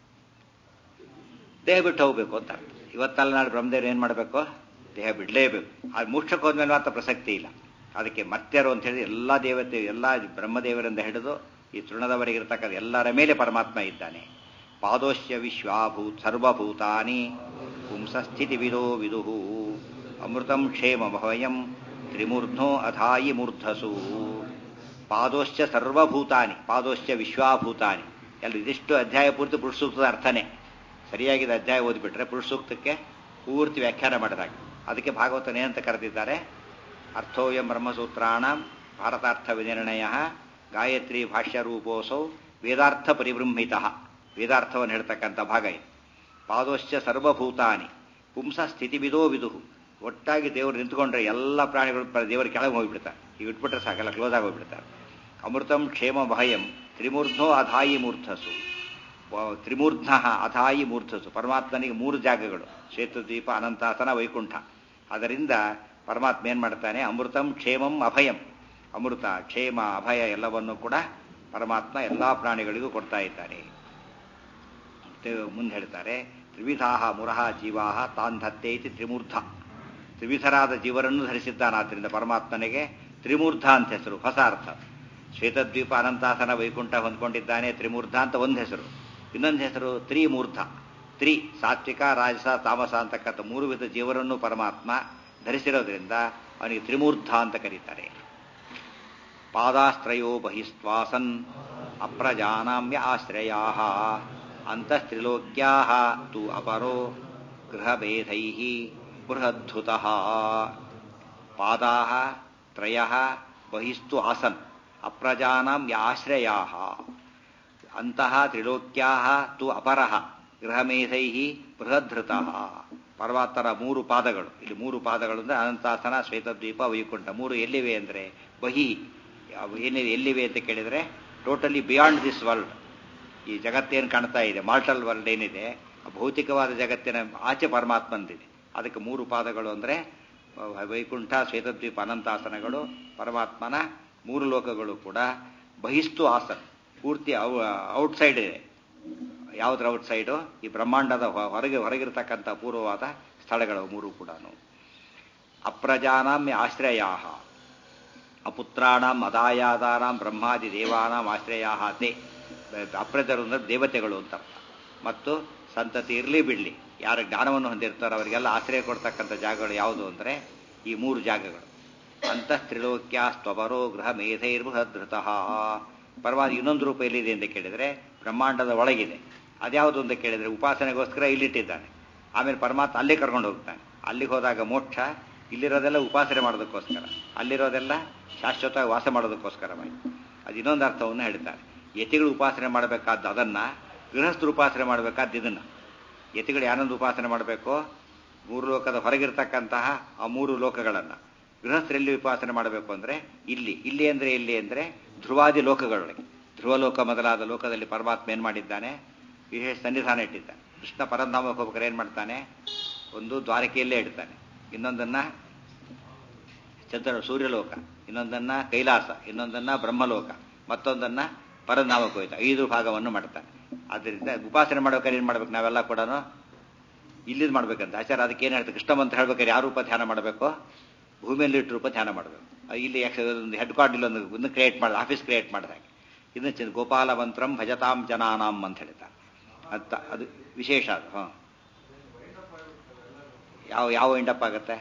ದೇಹ ಬಿಟ್ಟು ಹೋಗ್ಬೇಕು ಅಂತ ಇವತ್ತಲ್ಲ ನಾಳೆ ಬ್ರಹ್ಮದೇವರು ಏನ್ ಮಾಡಬೇಕು ದೇಹ ಬಿಡಲೇಬೇಕು ಆ ಮೋಕ್ಷಕ್ಕೆ ಹೋದ್ಮೇಲೆ ಮಾತ್ರ ಪ್ರಸಕ್ತಿ ಇಲ್ಲ ಅದಕ್ಕೆ ಮರ್ತ್ಯರು ಅಂತ ಹೇಳಿ ಎಲ್ಲಾ ದೇವತೆ ಎಲ್ಲಾ ಬ್ರಹ್ಮದೇವರಿಂದ ಹಿಡಿದು ಈ ತೃಣದವರೆಗೆ ಇರತಕ್ಕಂಥ ಎಲ್ಲರ ಮೇಲೆ ಪರಮಾತ್ಮ ಇದ್ದಾನೆ ಪಾದೋಶ್ಯ ವಿಶ್ವಾಭೂತ್ ಸರ್ವಭೂತಾನಿ ಪುಂಸಸ್ಥಿತಿ ವಿದೋ ವಿದುಹು ಅಮೃತಂ ಕ್ಷೇಮ ಭವಯಂ ತ್ರಿಮೂರ್ಧ್ನೋ ಅಧಾಯಿ ಮೂರ್ಧಸು ಪಾದೋಶ್ಚ ಸರ್ವಭೂತಾನಿ ಪಾದೋಶ್ಚ ವಿಶ್ವಾಭೂತಾನಿ ಎಲ್ಲ ಇದಿಷ್ಟು ಅಧ್ಯಾಯ ಪೂರ್ತಿ ಪುರುಷ ಸೂಕ್ತದ ಅರ್ಥನೇ ಸರಿಯಾಗಿದ್ದ ಅಧ್ಯಾಯ ಓದಿಬಿಟ್ರೆ ಪುರುಷ ಸೂಕ್ತಕ್ಕೆ ಪೂರ್ತಿ ವ್ಯಾಖ್ಯಾನ ಮಾಡಿದಾಗ ಅದಕ್ಕೆ ಭಾಗವತನೇನಂತ ಕರೆದಿದ್ದಾರೆ ಅರ್ಥೋಯಂ ಬ್ರಹ್ಮಸೂತ್ರಾಣ ಭಾರತಾರ್ಥ ವಿನಿರ್ಣಯ ಗಾಯತ್ರಿ ಭಾಷ್ಯ ರೂಪೋಸೌ ವೇದಾರ್ಥ ಪರಿಬೃಂಹಿತ ವೇದಾರ್ಥವನ್ನು ಹೇಳ್ತಕ್ಕಂಥ ಭಾಗ ಇದು ಪಾದೋಶ್ಚ ಸರ್ವಭೂತಾನಿ ಪುಂಸ ಸ್ಥಿತಿವಿದೋ ವಿದುಹು ಒಟ್ಟಾಗಿ ದೇವರು ನಿಂತ್ಕೊಂಡ್ರೆ ಎಲ್ಲ ಪ್ರಾಣಿಗಳು ದೇವರ ಕೆಳಗೆ ಹೋಗ್ಬಿಡ್ತಾರೆ ಈಗ ಇಟ್ಬಿಟ್ರೆ ಸಾಕಲ್ಲ ಕ್ಲೋಸ್ ಆಗಿ ಹೋಗ್ಬಿಡ್ತಾರೆ ಅಮೃತಂ ಕ್ಷೇಮ ಭಯಂ ತ್ರಿಮೂರ್ಧೋ ಅಧಾಯಿ ಮೂರ್ಧಸು ತ್ರಿಮೂರ್ಧ ಅಧಾಯಿ ಮೂರ್ಧಸು ಪರಮಾತ್ಮನಿಗೆ ಮೂರು ಜಾಗಗಳು ಶ್ವೇತದ್ವೀಪ ಅನಂತಾಸನ ವೈಕುಂಠ ಅದರಿಂದ ಪರಮಾತ್ಮ ಏನ್ ಮಾಡ್ತಾನೆ ಅಮೃತಂ ಕ್ಷೇಮಂ ಅಭಯಂ ಅಮೃತ ಕ್ಷೇಮ ಅಭಯ ಎಲ್ಲವನ್ನು ಕೂಡ ಪರಮಾತ್ಮ ಎಲ್ಲಾ ಪ್ರಾಣಿಗಳಿಗೂ ಕೊಡ್ತಾ ಇದ್ದಾನೆ ಮುಂದೆ ಹೇಳ್ತಾರೆ ತ್ರಿವಿಧಾಹ ಮುರಹ ಜೀವಾಹ ತಾನ್ ಧತ್ತೇತಿ ತ್ರಿಮೂರ್ಧ ತ್ರಿವಿಧರಾದ ಜೀವರನ್ನು ಧರಿಸಿದ್ದಾನಾದ್ರಿಂದ ಪರಮಾತ್ಮನಿಗೆ ತ್ರಿಮೂರ್ಧ ಅಂತ ಹೆಸರು ಹೊಸ ಅರ್ಥ ಶ್ವೇತದ್ವೀಪ ಅನಂತಾಸನ ವೈಕುಂಠ ಹೊಂದ್ಕೊಂಡಿದ್ದಾನೆ ತ್ರಿಮೂರ್ಧ ಅಂತ ಒಂದು ಹೆಸರು ಇನ್ನೊಂದು ಹೆಸರು ತ್ರಿಮೂರ್ಧ ತ್ರಿ ಸಾತ್ವಿಕ ರಾಜಸ ತಾಮಸ ಅಂತಕ್ಕಂಥ ಮೂರು ವಿಧ ಜೀವರನ್ನು ಪರಮಾತ್ಮ ಧರಿಸಿರೋದ್ರಿಂದ ಅವನಿಗೆ ತ್ರಿಮೂರ್ಧ ಅಂತ ಕರೀತಾರೆ ಪಾದಾಶ್ರಯೋ ಬಹಿಸ್ವಾಸನ್ ಅಪ್ರಜಾನಾಮ್ಯ ಆಶ್ರಯಾ ಅಂತಸ್ತ್ರಿಲೋಕ್ಯಾ ತು ಅಪರೋ ಗೃಹಭೇದೈ ಬೃಹದ್ಧುತ ಪಾದಾ ತ್ರಯ ಬಹಿಸ್ತು ಆಸನ್ ಅಪ್ರಜಾನಾಂ ಆಶ್ರಯಾ ಅಂತಹ ತ್ರಿಲೋಕ್ಯಾ ತು ಅಪರಃ ಗೃಹಮೇಧೈ ಬೃಹದ್ಧೃತ ಪರ್ವತರ ಮೂರು ಪಾದಗಳು ಇಲ್ಲಿ ಮೂರು ಪಾದಗಳು ಅಂದ್ರೆ ಅನಂತಾಸನ ಶ್ವೇತದ್ವೀಪ ವೈಕುಂಠ ಮೂರು ಎಲ್ಲಿವೆ ಅಂದ್ರೆ ಬಹಿ ಏನಿದೆ ಎಲ್ಲಿವೆ ಅಂತ ಕೇಳಿದ್ರೆ ಟೋಟಲಿ ಬಿಯಾಂಡ್ ದಿಸ್ ವರ್ಲ್ಡ್ ಈ ಜಗತ್ತೇನು ಕಾಣ್ತಾ ಇದೆ ಮಾಲ್ಟಲ್ ವರ್ಲ್ಡ್ ಏನಿದೆ ಭೌತಿಕವಾದ ಜಗತ್ತಿನ ಆಚೆ ಪರಮಾತ್ಮಂದಿದೆ ಅದಕ್ಕೆ ಮೂರು ಪಾದಗಳು ಅಂದ್ರೆ ವೈಕುಂಠ ಶ್ವೇತದ್ವೀಪ ಅನಂತಾಸನಗಳು ಪರಮಾತ್ಮನ ಮೂರು ಲೋಕಗಳು ಕೂಡ ಬಹಿಸ್ತು ಆಸನ್ ಪೂರ್ತಿ ಔಟ್ಸೈಡ್ ಇದೆ ಯಾವುದ್ರ ಔಟ್ಸೈಡು ಈ ಬ್ರಹ್ಮಾಂಡದ ಹೊರಗೆ ಹೊರಗಿರತಕ್ಕಂಥ ಪೂರ್ವವಾದ ಸ್ಥಳಗಳು ಮೂರು ಕೂಡ ಅಪ್ರಜಾನಾಂ ಆಶ್ರಯಾ ಅಪುತ್ರಾಣಂ ಅದಾಯಾದಾನಾಂ ಬ್ರಹ್ಮಾದಿ ದೇವಾನಾಂ ಆಶ್ರಯಾ ತೇ ಅಪ್ರಜರು ಅಂದ್ರೆ ದೇವತೆಗಳು ಅಂತ ಅರ್ಥ ಮತ್ತು ಸಂತತಿ ಇರಲಿ ಬಿಡಲಿ ಯಾರ ಜ್ಞಾನವನ್ನು ಹೊಂದಿರ್ತಾರೋ ಅವರಿಗೆಲ್ಲ ಆಶ್ರಯ ಕೊಡ್ತಕ್ಕಂಥ ಜಾಗಗಳು ಯಾವುದು ಅಂದರೆ ಈ ಮೂರು ಜಾಗಗಳು ಅಂತಸ್ತ್ರಿಲೋಕ್ಯ ಸ್ವಪರೋ ಗೃಹ ಮೇಧೈರ್ಬೃಹಧೃತಃ ಪರವಾಗಿ ಇನ್ನೊಂದು ರೂಪ ಎಲ್ಲಿದೆ ಅಂತ ಕೇಳಿದರೆ ಬ್ರಹ್ಮಾಂಡದ ಒಳಗಿದೆ ಅದ್ಯಾವುದು ಅಂತ ಕೇಳಿದರೆ ಉಪಾಸನೆಗೋಸ್ಕರ ಇಲ್ಲಿಟ್ಟಿದ್ದಾನೆ ಆಮೇಲೆ ಪರಮಾತ್ಮ ಅಲ್ಲೇ ಕರ್ಕೊಂಡು ಹೋಗ್ತಾನೆ ಅಲ್ಲಿಗೆ ಹೋದಾಗ ಮೋಕ್ಷ ಇಲ್ಲಿರೋದೆಲ್ಲ ಉಪಾಸನೆ ಮಾಡೋದಕ್ಕೋಸ್ಕರ ಅಲ್ಲಿರೋದೆಲ್ಲ ಶಾಶ್ವತ ವಾಸ ಮಾಡೋದಕ್ಕೋಸ್ಕರವಾಗಿ ಅದು ಇನ್ನೊಂದು ಅರ್ಥವನ್ನು ಹೇಳ್ತಾರೆ ಯತಿಗಳು ಉಪಾಸನೆ ಮಾಡಬೇಕಾದ್ದು ಅದನ್ನು ಗೃಹಸ್ಥರು ಉಪಾಸನೆ ಮಾಡಬೇಕಾದ್ದು ಇದನ್ನು ಯತಿಗಳು ಯಾನೊಂದು ಉಪಾಸನೆ ಮಾಡಬೇಕು ಮೂರು ಲೋಕದ ಹೊರಗಿರ್ತಕ್ಕಂತಹ ಆ ಮೂರು ಲೋಕಗಳನ್ನು ಗೃಹಸ್ಥರಲ್ಲಿ ಉಪಾಸನೆ ಮಾಡಬೇಕು ಅಂದರೆ ಇಲ್ಲಿ ಇಲ್ಲಿ ಅಂದರೆ ಇಲ್ಲಿ ಅಂದರೆ ಧ್ರುವಾದಿ ಲೋಕಗಳೊಳಗೆ ಧ್ರುವಲೋಕ ಮೊದಲಾದ ಲೋಕದಲ್ಲಿ ಪರಮಾತ್ಮ ಏನು ಮಾಡಿದ್ದಾನೆ ವಿಶೇಷ ಸನ್ನಿಧಾನ ಇಟ್ಟಿದ್ದಾನೆ ಕೃಷ್ಣ ಪರಂಧಾಮಕ್ಕೆ ಹೋಗ್ಬೇಕಾರೆ ಏನು ಮಾಡ್ತಾನೆ ಒಂದು ದ್ವಾರಕೆಯಲ್ಲೇ ಇಡ್ತಾನೆ ಇನ್ನೊಂದನ್ನ ಚಂದ್ರ ಸೂರ್ಯಲೋಕ ಇನ್ನೊಂದನ್ನ ಕೈಲಾಸ ಇನ್ನೊಂದನ್ನ ಬ್ರಹ್ಮಲೋಕ ಮತ್ತೊಂದನ್ನ ಪರಂಧಾಮಕ್ಕೆ ಹೋಯ್ತು ಐದು ಭಾಗವನ್ನು ಮಾಡ್ತಾನೆ ಆದ್ದರಿಂದ ಉಪಾಸನೆ ಮಾಡ್ಬೇಕಾದ್ರೆ ಏನು ಮಾಡ್ಬೇಕು ನಾವೆಲ್ಲ ಕೂಡ ಇಲ್ಲಿದ್ ಮಾಡ್ಬೇಕಂತ ಆಚಾರ ಅದಕ್ಕೆ ಏನು ಹೇಳ್ತಾರೆ ಕೃಷ್ಣ ಮಂತ್ರ ಹೇಳ್ಬೇಕಾದ್ರೆ ಯಾವ ರೂಪ ಧ್ಯಾನ ಮಾಡಬೇಕು ಭೂಮಿಯಲ್ಲಿ ಇಟ್ಟು ರೂಪ ಧ್ಯಾನ ಮಾಡಬೇಕು ಇಲ್ಲಿ ಒಂದು ಹೆಡ್ ಕ್ವಾರ್ಟರ್ ಒಂದು ಒಂದು ಕ್ರಿಯೇಟ್ ಮಾಡಿದ ಆಫೀಸ್ ಕ್ರಿಯೇಟ್ ಮಾಡಿದಾಗ ಇದನ್ನ ಗೋಪಾಲ ಮಂತ್ರಂ ಭಜತಾಂ ಜನಾನಾಂ ಅಂತ ಹೇಳ್ತಾರೆ ಅಂತ ಅದು ವಿಶೇಷ ಅದು ಹಾಂ ಯಾವ ಯಾವ ವೈಂಡಪ್ ಆಗುತ್ತೆ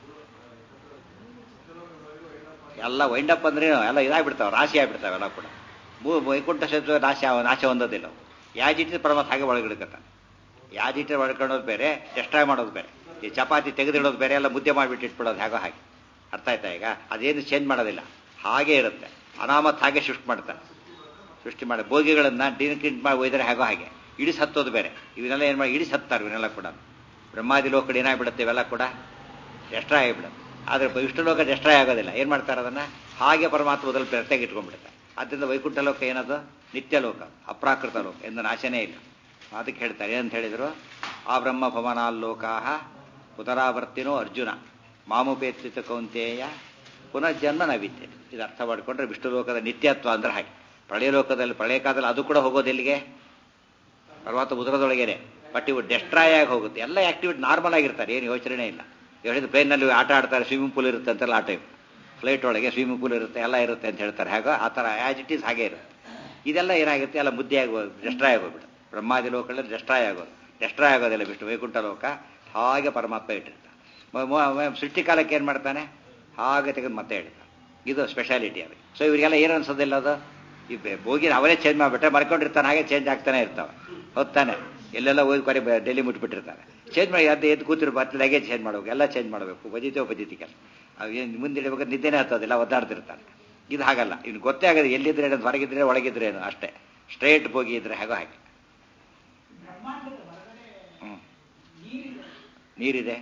ಎಲ್ಲ ವೈಂಡಪ್ ಅಂದ್ರೆ ಎಲ್ಲ ಇದಾಗ್ಬಿಡ್ತಾವೆ ರಾಶಿ ಆಗ್ಬಿಡ್ತಾವೆ ಎಲ್ಲ ಕೂಡ ಭೂ ವೈಕುಂಠ ಶತ್ರು ನಾಶ ನಾಶ ಹೊಂದೋದಿಲ್ಲ ಯಾಜಿಟ್ಟು ಪರಮಾತ್ಮ ಹಾಗೆ ಒಳಗಿಡ್ಕತ್ತಾನೆ ಯಾಜಿಟ್ಟು ಒಳ್ಕೊಳ್ಳೋದು ಬೇರೆ ಡೆಸ್ಟ್ರಾಯ್ ಮಾಡೋದು ಬೇರೆ ಈ ಚಪಾತಿ ತೆಗೆದಿಡೋದು ಬೇರೆ ಎಲ್ಲ ಮುದ್ದೆ ಮಾಡಿಬಿಟ್ಟು ಇಟ್ಬಿಡೋದು ಹೇಗೋ ಹಾಗೆ ಅರ್ಥ ಆಯ್ತಾ ಈಗ ಅದೇನು ಚೇಂಜ್ ಮಾಡೋದಿಲ್ಲ ಹಾಗೆ ಇರುತ್ತೆ ಅನಾಮತ್ ಹಾಗೆ ಸೃಷ್ಟಿ ಮಾಡ್ತಾನೆ ಸೃಷ್ಟಿ ಮಾಡಿ ಬೋಗಿಗಳನ್ನು ಡಿನ್ಕಿಂಟ್ ಮಾಡಿ ಒಯ್ದರೆ ಹೇಗೋ ಹಾಗೆ ಇಡಿಸ್ ಹತ್ತೋದು ಬೇರೆ ಇವನ್ನೆಲ್ಲ ಏನು ಮಾಡಿ ಇಡಿಸ್ ಹತ್ತಾರೆ ಇವನ್ನೆಲ್ಲ ಕೂಡ ಬ್ರಹ್ಮಾದಿ ಲೋಕ ಏನಾಗ್ಬಿಡುತ್ತೆ ಇವೆಲ್ಲ ಕೂಡ ಡೆಸ್ಟ್ರಾಯ್ ಆಗಿಬಿಡುತ್ತೆ ಆದರೆ ಇಷ್ಟು ಲೋಕ ಡೆಸ್ಟ್ರಾಯ್ ಆಗೋದಿಲ್ಲ ಏನು ಮಾಡ್ತಾರೆ ಅದನ್ನು ಹಾಗೆ ಪರಮಾತ್ಮ ಮೊದಲು ಪ್ರತ್ಯೇಕ ಇಟ್ಕೊಂಡ್ಬಿಡುತ್ತೆ ಆದ್ದರಿಂದ ವೈಕುಂಠ ಲೋಕ ಏನದು ನಿತ್ಯ ಲೋಕ ಅಪ್ರಾಕೃತ ಲೋಕ ಎಂದು ನಾಶನೇ ಇಲ್ಲ ಅದಕ್ಕೆ ಹೇಳ್ತಾರೆ ಏನಂತ ಹೇಳಿದರು ಆ ಬ್ರಹ್ಮ ಭವನಾಲ್ಲೋಕಾಹ ಪುನರಾವರ್ತಿನೋ ಅರ್ಜುನ ಮಾಮುಪೇತ್ರಿತ ಕೌಂತೇಯ ಪುನರ್ಜನ್ಮ ನವಿದ್ಯೆ ಇದು ಅರ್ಥ ಮಾಡಿಕೊಂಡ್ರೆ ವಿಷ್ಣು ಲೋಕದ ನಿತ್ಯತ್ವ ಅಂದ್ರೆ ಹಾಗೆ ಪ್ರಳಯ ಲೋಕದಲ್ಲಿ ಪ್ರಳಯ ಕಾಲದಲ್ಲಿ ಅದು ಕೂಡ ಹೋಗೋದು ಎಲ್ಲಿಗೆ ಪರ್ವತ ಉದರದೊಳಗೇನೆ ಬಟ್ ಇವು ಡೆಸ್ಟ್ರಾಯ್ ಆಗಿ ಹೋಗುತ್ತೆ ಎಲ್ಲ ಆಕ್ಟಿವಿಟಿ ನಾರ್ಮಲ್ ಆಗಿರ್ತಾರೆ ಏನು ಯೋಚನೆ ಇಲ್ಲ ಹೇಳಿದ್ರೆ ಪ್ಲೇನಲ್ಲಿ ಆಟ ಆಡ್ತಾರೆ ಸ್ವಿಮ್ಮಿಂಗ್ ಪೂಲ್ ಇರುತ್ತೆ ಅಂತೆಲ್ಲ ಆಟ ಇವು ಫ್ಲೈಟ್ ಒಳಗೆ ಸ್ವಿಮ್ಮಿಂಗ್ ಪೂಲ್ ಇರುತ್ತೆ ಎಲ್ಲ ಇರುತ್ತೆ ಅಂತ ಹೇಳ್ತಾರೆ ಹಾಗೋ ಆ ಥರ ಆ್ಯಸ್ ಇಟ್ ಈಸ್ ಹಾಗೆ ಇರುತ್ತೆ ಇದೆಲ್ಲ ಏನಾಗುತ್ತೆ ಎಲ್ಲ ಮುದ್ದೆ ಆಗಿ ಡೆಸ್ಟ್ರಾಯ್ ಆಗೋಗ್ಬಿಡುತ್ತೆ ಬ್ರಹ್ಮಾದಿ ಲೋಕಗಳಲ್ಲಿ ಡೆಸ್ಟ್ರಾಯ್ ಆಗೋದು ಡೆಸ್ಟ್ರಾಯ್ ಆಗೋದಿಲ್ಲ ಬಿಟ್ಟು ವೈಕುಂಠ ಲೋಕ ಹಾಗೆ ಪರಮಾತ್ಮ ಇಟ್ಟಿರ್ತಾನೆ ಸೃಷ್ಟಿಕಾಲಕ್ಕೆ ಏನು ಮಾಡ್ತಾನೆ ಹಾಗೆ ತೆಗೆದು ಮತ್ತೆ ಇಡ್ತಾನೆ ಇದು ಸ್ಪೆಷಾಲಿಟಿ ಅದು ಸೊ ಇವರಿಗೆಲ್ಲ ಏನು ಅನ್ಸೋದಿಲ್ಲ ಅದು ಈ ಬೋಗಿನ ಅವರೇ ಚೇಂಜ್ ಮಾಡಿಬಿಟ್ರೆ ಮರ್ಕೊಂಡಿರ್ತಾನೆ ಹಾಗೆ ಚೇಂಜ್ ಆಗ್ತಾನೆ ಇರ್ತಾವೆ ಹೊತ್ತಾನೆ ಎಲ್ಲೆಲ್ಲ ಹೋಗಿ ಕೊರೆ ಡೆಲ್ಲಿ ಮುಟ್ಬಿಟ್ಟಿರ್ತಾರೆ ಚೇಂಜ್ ಮಾಡಿ ಅದು ಎದ್ದು ಕೂತಿರ್ಬಾರ್ದು ಲಗೇಜ್ ಚೇಂಜ್ ಮಾಡಬೇಕು ಎಲ್ಲ ಚೇಂಜ್ ಮಾಡಬೇಕು ಬಜಿತೋ ಬಜಿತಿ ಕೆಲಸ ಏನು ಮುಂದೆ ಇಡಬೇಕಾದ್ರೆ ನಿದ್ದೆನೇ ಹತ್ತೋದಿಲ್ಲ ಒದ್ದಾಡ್ತಿರ್ತಾನೆ ಇದು ಹಾಗಲ್ಲ ಇನ್ನು ಗೊತ್ತೇ ಆಗೋದು ಎಲ್ಲಿದ್ರೆ ಏನು ಹೊರಗಿದ್ರೆ ಒಳಗಿದ್ರೇನು ಅಷ್ಟೇ ಸ್ಟ್ರೇಟ್ ಹೋಗಿ ಇದ್ರೆ ಹಾಗೋ ಹಾಗೆ ಹ್ಞೂ ನೀರಿದೆ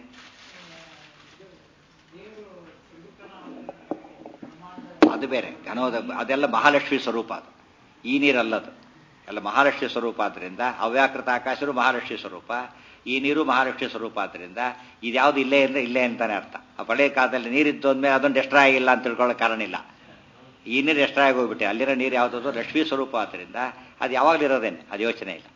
ಅದು ಬೇರೆ ಘನೋದ ಅದೆಲ್ಲ ಮಹಾಲಕ್ಷ್ಮಿ ಸ್ವರೂಪ ಅದು ಈ ನೀರಲ್ಲದು ಎಲ್ಲ ಮಹಾಲಕ್ಷ್ಮಿ ಸ್ವರೂಪ ಆದ್ರಿಂದ ಅವ್ಯಾಕೃತ ಆಕಾಶರು ಮಹಾಲಕ್ಷ್ಮಿ ಸ್ವರೂಪ ಈ ನೀರು ಮಹಾಲಕ್ಷ್ಮಿ ಸ್ವರೂಪ ಆದ್ರಿಂದ ಇದ್ಯಾವುದು ಇಲ್ಲೇ ಅಂದ್ರೆ ಇಲ್ಲೇ ಅಂತಾನೆ ಅರ್ಥ ಆ ಪಳೆಯ ಕಾಲದಲ್ಲಿ ನೀರಿದ್ದು ಅಂದ್ಮೇಲೆ ಅದೊಂದು ಡೆಸ್ಟ್ರಾಯ್ ಆಗಿಲ್ಲ ಅಂತ ತಿಳ್ಕೊಳ್ಳೋ ಕಾರಣ ಇಲ್ಲ ಈ ನೀರು ಡೆಸ್ಟ್ರಾಯ್ ಆಗಿ ಹೋಗ್ಬಿಟ್ಟೆ ಅಲ್ಲಿರೋ ನೀರು ಯಾವುದಾದ್ರು ಲಕ್ಷ್ಮಿ ಸ್ವರೂಪ ಆದ್ರಿಂದ ಅದು ಯಾವಾಗಲೂ ಇರೋದೇನೆ ಅದು ಯೋಚನೆ ಇಲ್ಲ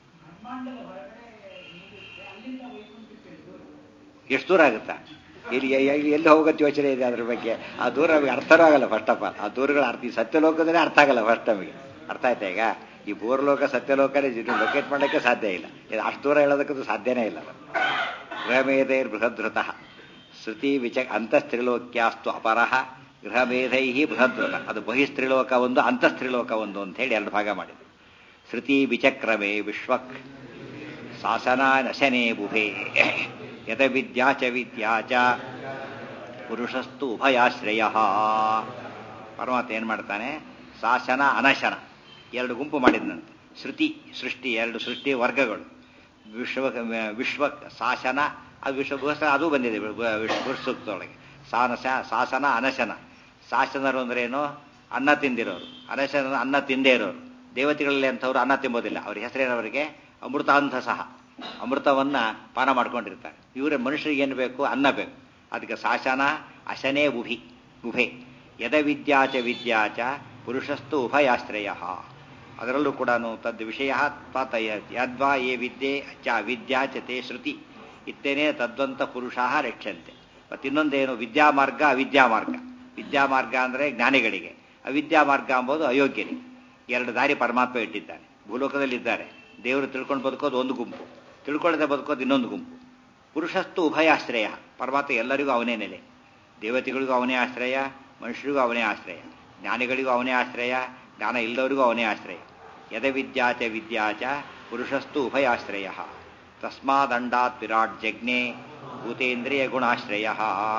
ಎಷ್ಟು ದೂರ ಆಗುತ್ತಾ ಇಲ್ಲಿ ಎಲ್ಲಿ ಹೋಗೋದು ಯೋಚನೆ ಇದೆ ಅದ್ರ ಬಗ್ಗೆ ಆ ದೂರ ನಮಗೆ ಅರ್ಥನೂ ಆಗಲ್ಲ ಫಸ್ಟ್ ಆಫ್ ಆಲ್ ಆ ದೂರಗಳ ಅರ್ಥ ಈ ಸತ್ಯಲೋಕದಲ್ಲೇ ಅರ್ಥ ಆಗಲ್ಲ ಫಸ್ಟ್ ನಮಗೆ ಅರ್ಥ ಆಯ್ತಾ ಈಗ ಈ ಭೂರ್ಲೋಕ ಸತ್ಯಲೋಕನೇ ಲೊಕೇಟ್ ಮಾಡೋಕ್ಕೆ ಸಾಧ್ಯ ಇಲ್ಲ ಇದು ಅಷ್ಟು ದೂರ ಹೇಳೋದಕ್ಕಂತೂ ಸಾಧ್ಯನೇ ಇಲ್ಲ ಗೃಹಮೇಧೈರ್ ಬೃಹದ್ರತಃ ಶ್ರುತಿ ವಿಚ ಅಂತಸ್ತ್ರಿಲೋಕ್ಯಾಸ್ತು ಅಪರಹ ಗೃಹಮೇಧೈ ಬೃಹದ್ರತ ಅದು ಬಹಿಸ್ತ್ರಿಲೋಕ ಒಂದು ಅಂತಸ್ತ್ರಿಲೋಕ ಒಂದು ಅಂತ ಹೇಳಿ ಎರಡು ಭಾಗ ಮಾಡಿದೆ ಶ್ರುತಿ ವಿಚಕ್ರಮೇ ವಿಶ್ವಕ್ ಶಾಸನ ನಶನೇ ಬುಭೆ ಯದ ವಿದ್ಯಾ ಚ ವಿದ್ಯಾ ಚ ಪುರುಷಸ್ತು ಉಭಯಾಶ್ರಯ ಪರಮಾತ್ಮ ಏನು ಮಾಡ್ತಾನೆ ಶಾಸನ ಅನಶನ ಎರಡು ಗುಂಪು ಮಾಡಿದಂತೆ ಶ್ರುತಿ ಸೃಷ್ಟಿ ಎರಡು ಸೃಷ್ಟಿ ವರ್ಗಗಳು ವಿಶ್ವ ವಿಶ್ವ ಶಾಸನ ಅದು ವಿಶ್ವ ಅದು ಬಂದಿದೆ ಸೂಕ್ತದೊಳಗೆ ಸಾನಸ ಶಾಸನ ಅನಶನ ಶಾಸನರು ಅಂದ್ರೆ ಏನು ಅನ್ನ ತಿಂದಿರೋರು ಅನಶನ ಅನ್ನ ತಿಂದೇ ಇರೋರು ದೇವತೆಗಳಲ್ಲಿ ಅಂಥವ್ರು ಅನ್ನ ತಿಂಬೋದಿಲ್ಲ ಅವ್ರ ಹೆಸರೇನವರಿಗೆ ಅಮೃತಾಂಧ ಸಹ ಅಮೃತವನ್ನ ಪಾನ ಮಾಡ್ಕೊಂಡಿರ್ತಾರೆ ಇವರ ಮನುಷ್ಯರಿಗೆ ಏನು ಬೇಕು ಅನ್ನ ಬೇಕು ಅದಕ್ಕೆ ಶಾಸನ ಅಶನೇ ಉಭಿ ಉಭೆ ಯದ ವಿದ್ಯಾಚ ವಿದ್ಯಾಚ ಪುರುಷಸ್ತು ಉಭಯಾಶ್ರಯ ಅದರಲ್ಲೂ ಕೂಡ ತದ್ ವಿಷಯ ಪಾತಯ ಯದ್ವಾ ಯೇ ವಿದ್ಯೆ ಚ ವಿದ್ಯಾ ಚ ತೇ ಶ್ರುತಿ ಇತ್ತೇನೆ ತದ್ವಂತ ಪುರುಷ ರಕ್ಷಂತೆ ಮತ್ತು ಇನ್ನೊಂದೇನು ವಿದ್ಯಾಮಾರ್ಗ ಅವಿದ್ಯಾಮಾರ್ಗ ವಿದ್ಯಾಮಾರ್ಗ ಅಂದರೆ ಜ್ಞಾನಿಗಳಿಗೆ ಅವಿದ್ಯಾಮಾರ್ಗ ಎಂಬುದು ಅಯೋಗ್ಯರಿಗೆ ಎರಡು ದಾರಿ ಪರಮಾತ್ಮ ಇಟ್ಟಿದ್ದಾನೆ ಭೂಲೋಕದಲ್ಲಿದ್ದಾರೆ ದೇವರು ತಿಳ್ಕೊಂಡು ಬದುಕೋದು ಒಂದು ಗುಂಪು ತಿಳ್ಕೊಳ್ಳದೆ ಬದುಕೋದು ಇನ್ನೊಂದು ಗುಂಪು ಪುರುಷಸ್ತು ಉಭಯಾಶ್ರಯ ಪರಮಾತ್ಮ ಎಲ್ಲರಿಗೂ ಅವನೇ ನೆಲೆ ದೇವತೆಗಳಿಗೂ ಅವನೇ ಆಶ್ರಯ ಮನುಷ್ಯರಿಗೂ ಅವನೇ ಆಶ್ರಯ ಜ್ಞಾನಿಗಳಿಗೂ ಅವನೇ ಆಶ್ರಯ ಜ್ಞಾನ ಇಲ್ಲದವರಿಗೂ ಅವನೇ ಆಶ್ರಯ ಯದವಿದ್ಯಾಚ ವಿದ್ಯಾಚ ಪುರುಷಸ್ತು ಉಭಯಾಶ್ರಯ ತಸ್ಮಾದಂಡಾತ್ ವಿರಾಟ್ ಜಜ್ಞೆ ಭೂತೇಂದ್ರಿಯ ಗುಣಾಶ್ರಯ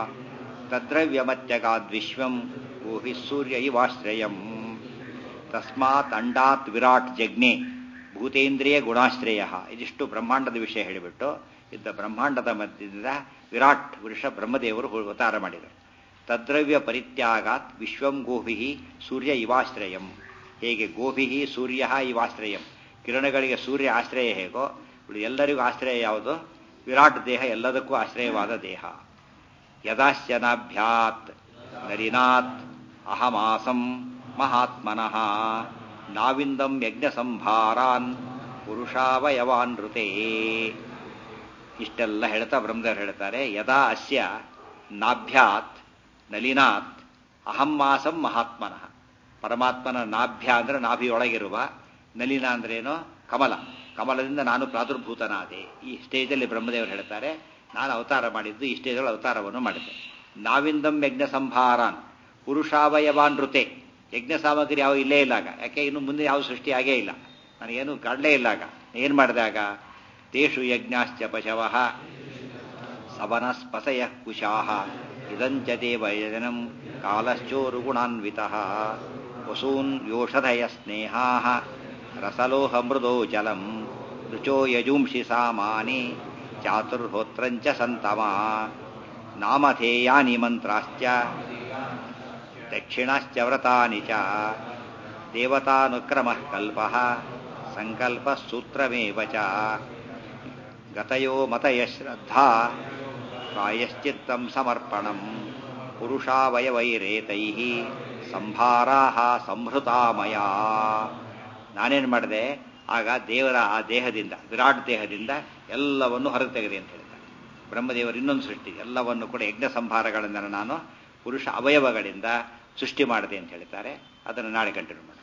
ತದ್ರವ್ಯಮತ್ಯಗಾದ್ವಿಶ್ವಂ ಭೂಹಿ ಸೂರ್ಯ ಇವಾಶ್ರಯಂ ತಸ್ಮಾತ್ ಅಂಡಾತ್ ವಿರಾಟ್ ಜಜ್ಞೆ ಭೂತೇಂದ್ರಿಯ ಗುಣಾಶ್ರಯ ಇದಿಷ್ಟು ಬ್ರಹ್ಮಾಂಡದ ವಿಷಯ ಹೇಳಿಬಿಟ್ಟು ಇದ್ದ ಬ್ರಹ್ಮಾಂಡದ ಮಧ್ಯದಿಂದ ವಿರಾಟ್ ಪುರುಷ ಬ್ರಹ್ಮದೇವರು ಅವತಾರ ಮಾಡಿದರು ತದ್ರವ್ಯ ಪರಿತ್ಯಾಗಾತ್ ವಿಶ್ವಂ ಗೋಭಿ ಸೂರ್ಯ ಇವಾಶ್ರಯಂ ಹೇಗೆ ಗೋಭಿ ಸೂರ್ಯ ಇವಾಶ್ರಯಂ ಕಿರಣಗಳಿಗೆ ಸೂರ್ಯ ಆಶ್ರಯ ಹೇಗೋ ಎಲ್ಲರಿಗೂ ಆಶ್ರಯ ಯಾವುದು ವಿರಾಟ್ ದೇಹ ಎಲ್ಲದಕ್ಕೂ ಆಶ್ರಯವಾದ ದೇಹ ಯದಾಶ್ಚನಾಭ್ಯಾತ್ ನರಿನಾತ್ ಅಹಮಾಸಂ ಮಹಾತ್ಮನಃ ನಾವಿಂದಂ ಯಜ್ಞ ಸಂಭಾರಾನ್ ಪುರುಷಾವಯವಾನ್ ಋತೇ ಇಷ್ಟೆಲ್ಲ ಹೇಳ್ತಾ ಬ್ರಹ್ಮದೇವರು ಹೇಳ್ತಾರೆ ಯದಾ ಅಸ್ಯ ನಾಭ್ಯಾತ್ ನಲಿನಾತ್ ಅಹಮ್ಮಾಸಂ ಮಹಾತ್ಮನಃ ಪರಮಾತ್ಮನ ನಾಭ್ಯ ಅಂದ್ರೆ ನಾಭಿಯೊಳಗಿರುವ ನಲಿನ ಅಂದ್ರೇನು ಕಮಲ ಕಮಲದಿಂದ ನಾನು ಪ್ರಾದುರ್ಭೂತನಾದೆ ಈ ಸ್ಟೇಜಲ್ಲಿ ಬ್ರಹ್ಮದೇವರು ಹೇಳ್ತಾರೆ ನಾನು ಅವತಾರ ಮಾಡಿದ್ದು ಈ ಸ್ಟೇಜಲ್ಲಿ ಅವತಾರವನ್ನು ಮಾಡಿದ್ದೆ ನಾವಿಂದಂ ಯಜ್ಞ ಸಂಭಾರಾನ್ ಪುರುಷಾವಯವಾನ್ ಋತೆ ಯಜ್ಞ ಸಾಮಗ್ರಿ ಯಾವ ಇಲ್ಲೇ ಇಲ್ಲಾಗ ಯಾಕೆ ಇನ್ನು ಮುಂದೆ ಯಾವ ಸೃಷ್ಟಿ ಆಗೇ ಇಲ್ಲ ನನಗೇನು ಕಾಡಲೇ ಇಲ್ಲಾಗ ಏನು ಮಾಡಿದಾಗ ತೇಷು ಯಜ್ಞಾಶ್ಚ ಪಶವ ಸವನಸ್ಪಸಯ ಕುಶಾಹ ಇದಂಚ ದೇವಯಜನಂ ಕಾಲಶ್ಚೋರುಗುಣಾನ್ವಿತ ವಸೂನ್ ಯೋಷಧಯ ಸ್ನೇಹಾ ರಸಲೋಹ ಮೃದೋ ಜಲಂ ರುಚೋ ಯಜೂಂಷಿ ಸಾಮಾನಿ ಚಾತುರ್ಹೋತ್ರಂಚ ಸಂತಮ ನಾಮಧೇಯಾನಿ ಮಂತ್ರಾಶ್ಚ ದಕ್ಷಿಣಾಶ್ಚ ವ್ರತಾನಿ ಚ ದೇವತಾನುಕ್ರಮಃ ಕಲ್ಪಃ ಸಂಕಲ್ಪಃ ಸೂತ್ರಮೇವ ಚ ಗತಯೋ ಮತಯ ಶ್ರದ್ಧಾ ಪ್ರಾಯಶ್ಚಿತ್ತಂ ಸಮರ್ಪಣಂ ಪುರುಷಾವಯವೈರೇತೈಃ ಸಂಭಾರಾಹ ಸಂಹೃತಾಮಯ ನಾನೇನು ಮಾಡಿದೆ ಆಗ ದೇವರ ಆ ದೇಹದಿಂದ ವಿರಾಟ್ ದೇಹದಿಂದ ಎಲ್ಲವನ್ನು ಹೊರಗೆ ತೆಗೆದೆ ಅಂತ ಹೇಳ್ತಾರೆ ಬ್ರಹ್ಮದೇವರು ಇನ್ನೊಂದು ಸೃಷ್ಟಿ ಎಲ್ಲವನ್ನು ಕೂಡ ಯಜ್ಞ ಸಂಭಾರಗಳಿಂದ ನಾನು ಪುರುಷ ಅವಯವಗಳಿಂದ ಸೃಷ್ಟಿ ಮಾಡಿದೆ ಅಂತ ಹೇಳ್ತಾರೆ ಅದನ್ನು ನಾಳೆ ಕಂಟಿನ್ಯೂ ಮಾಡೋಣ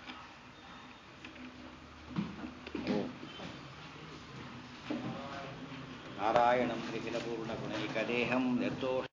ನಾರಾಯಣಂ ತ್ರಿಖಿಲ ಪೂರ್ಣ ಗುಣೈಕ ದೇಹಂ ನಿರ್ದೋಷ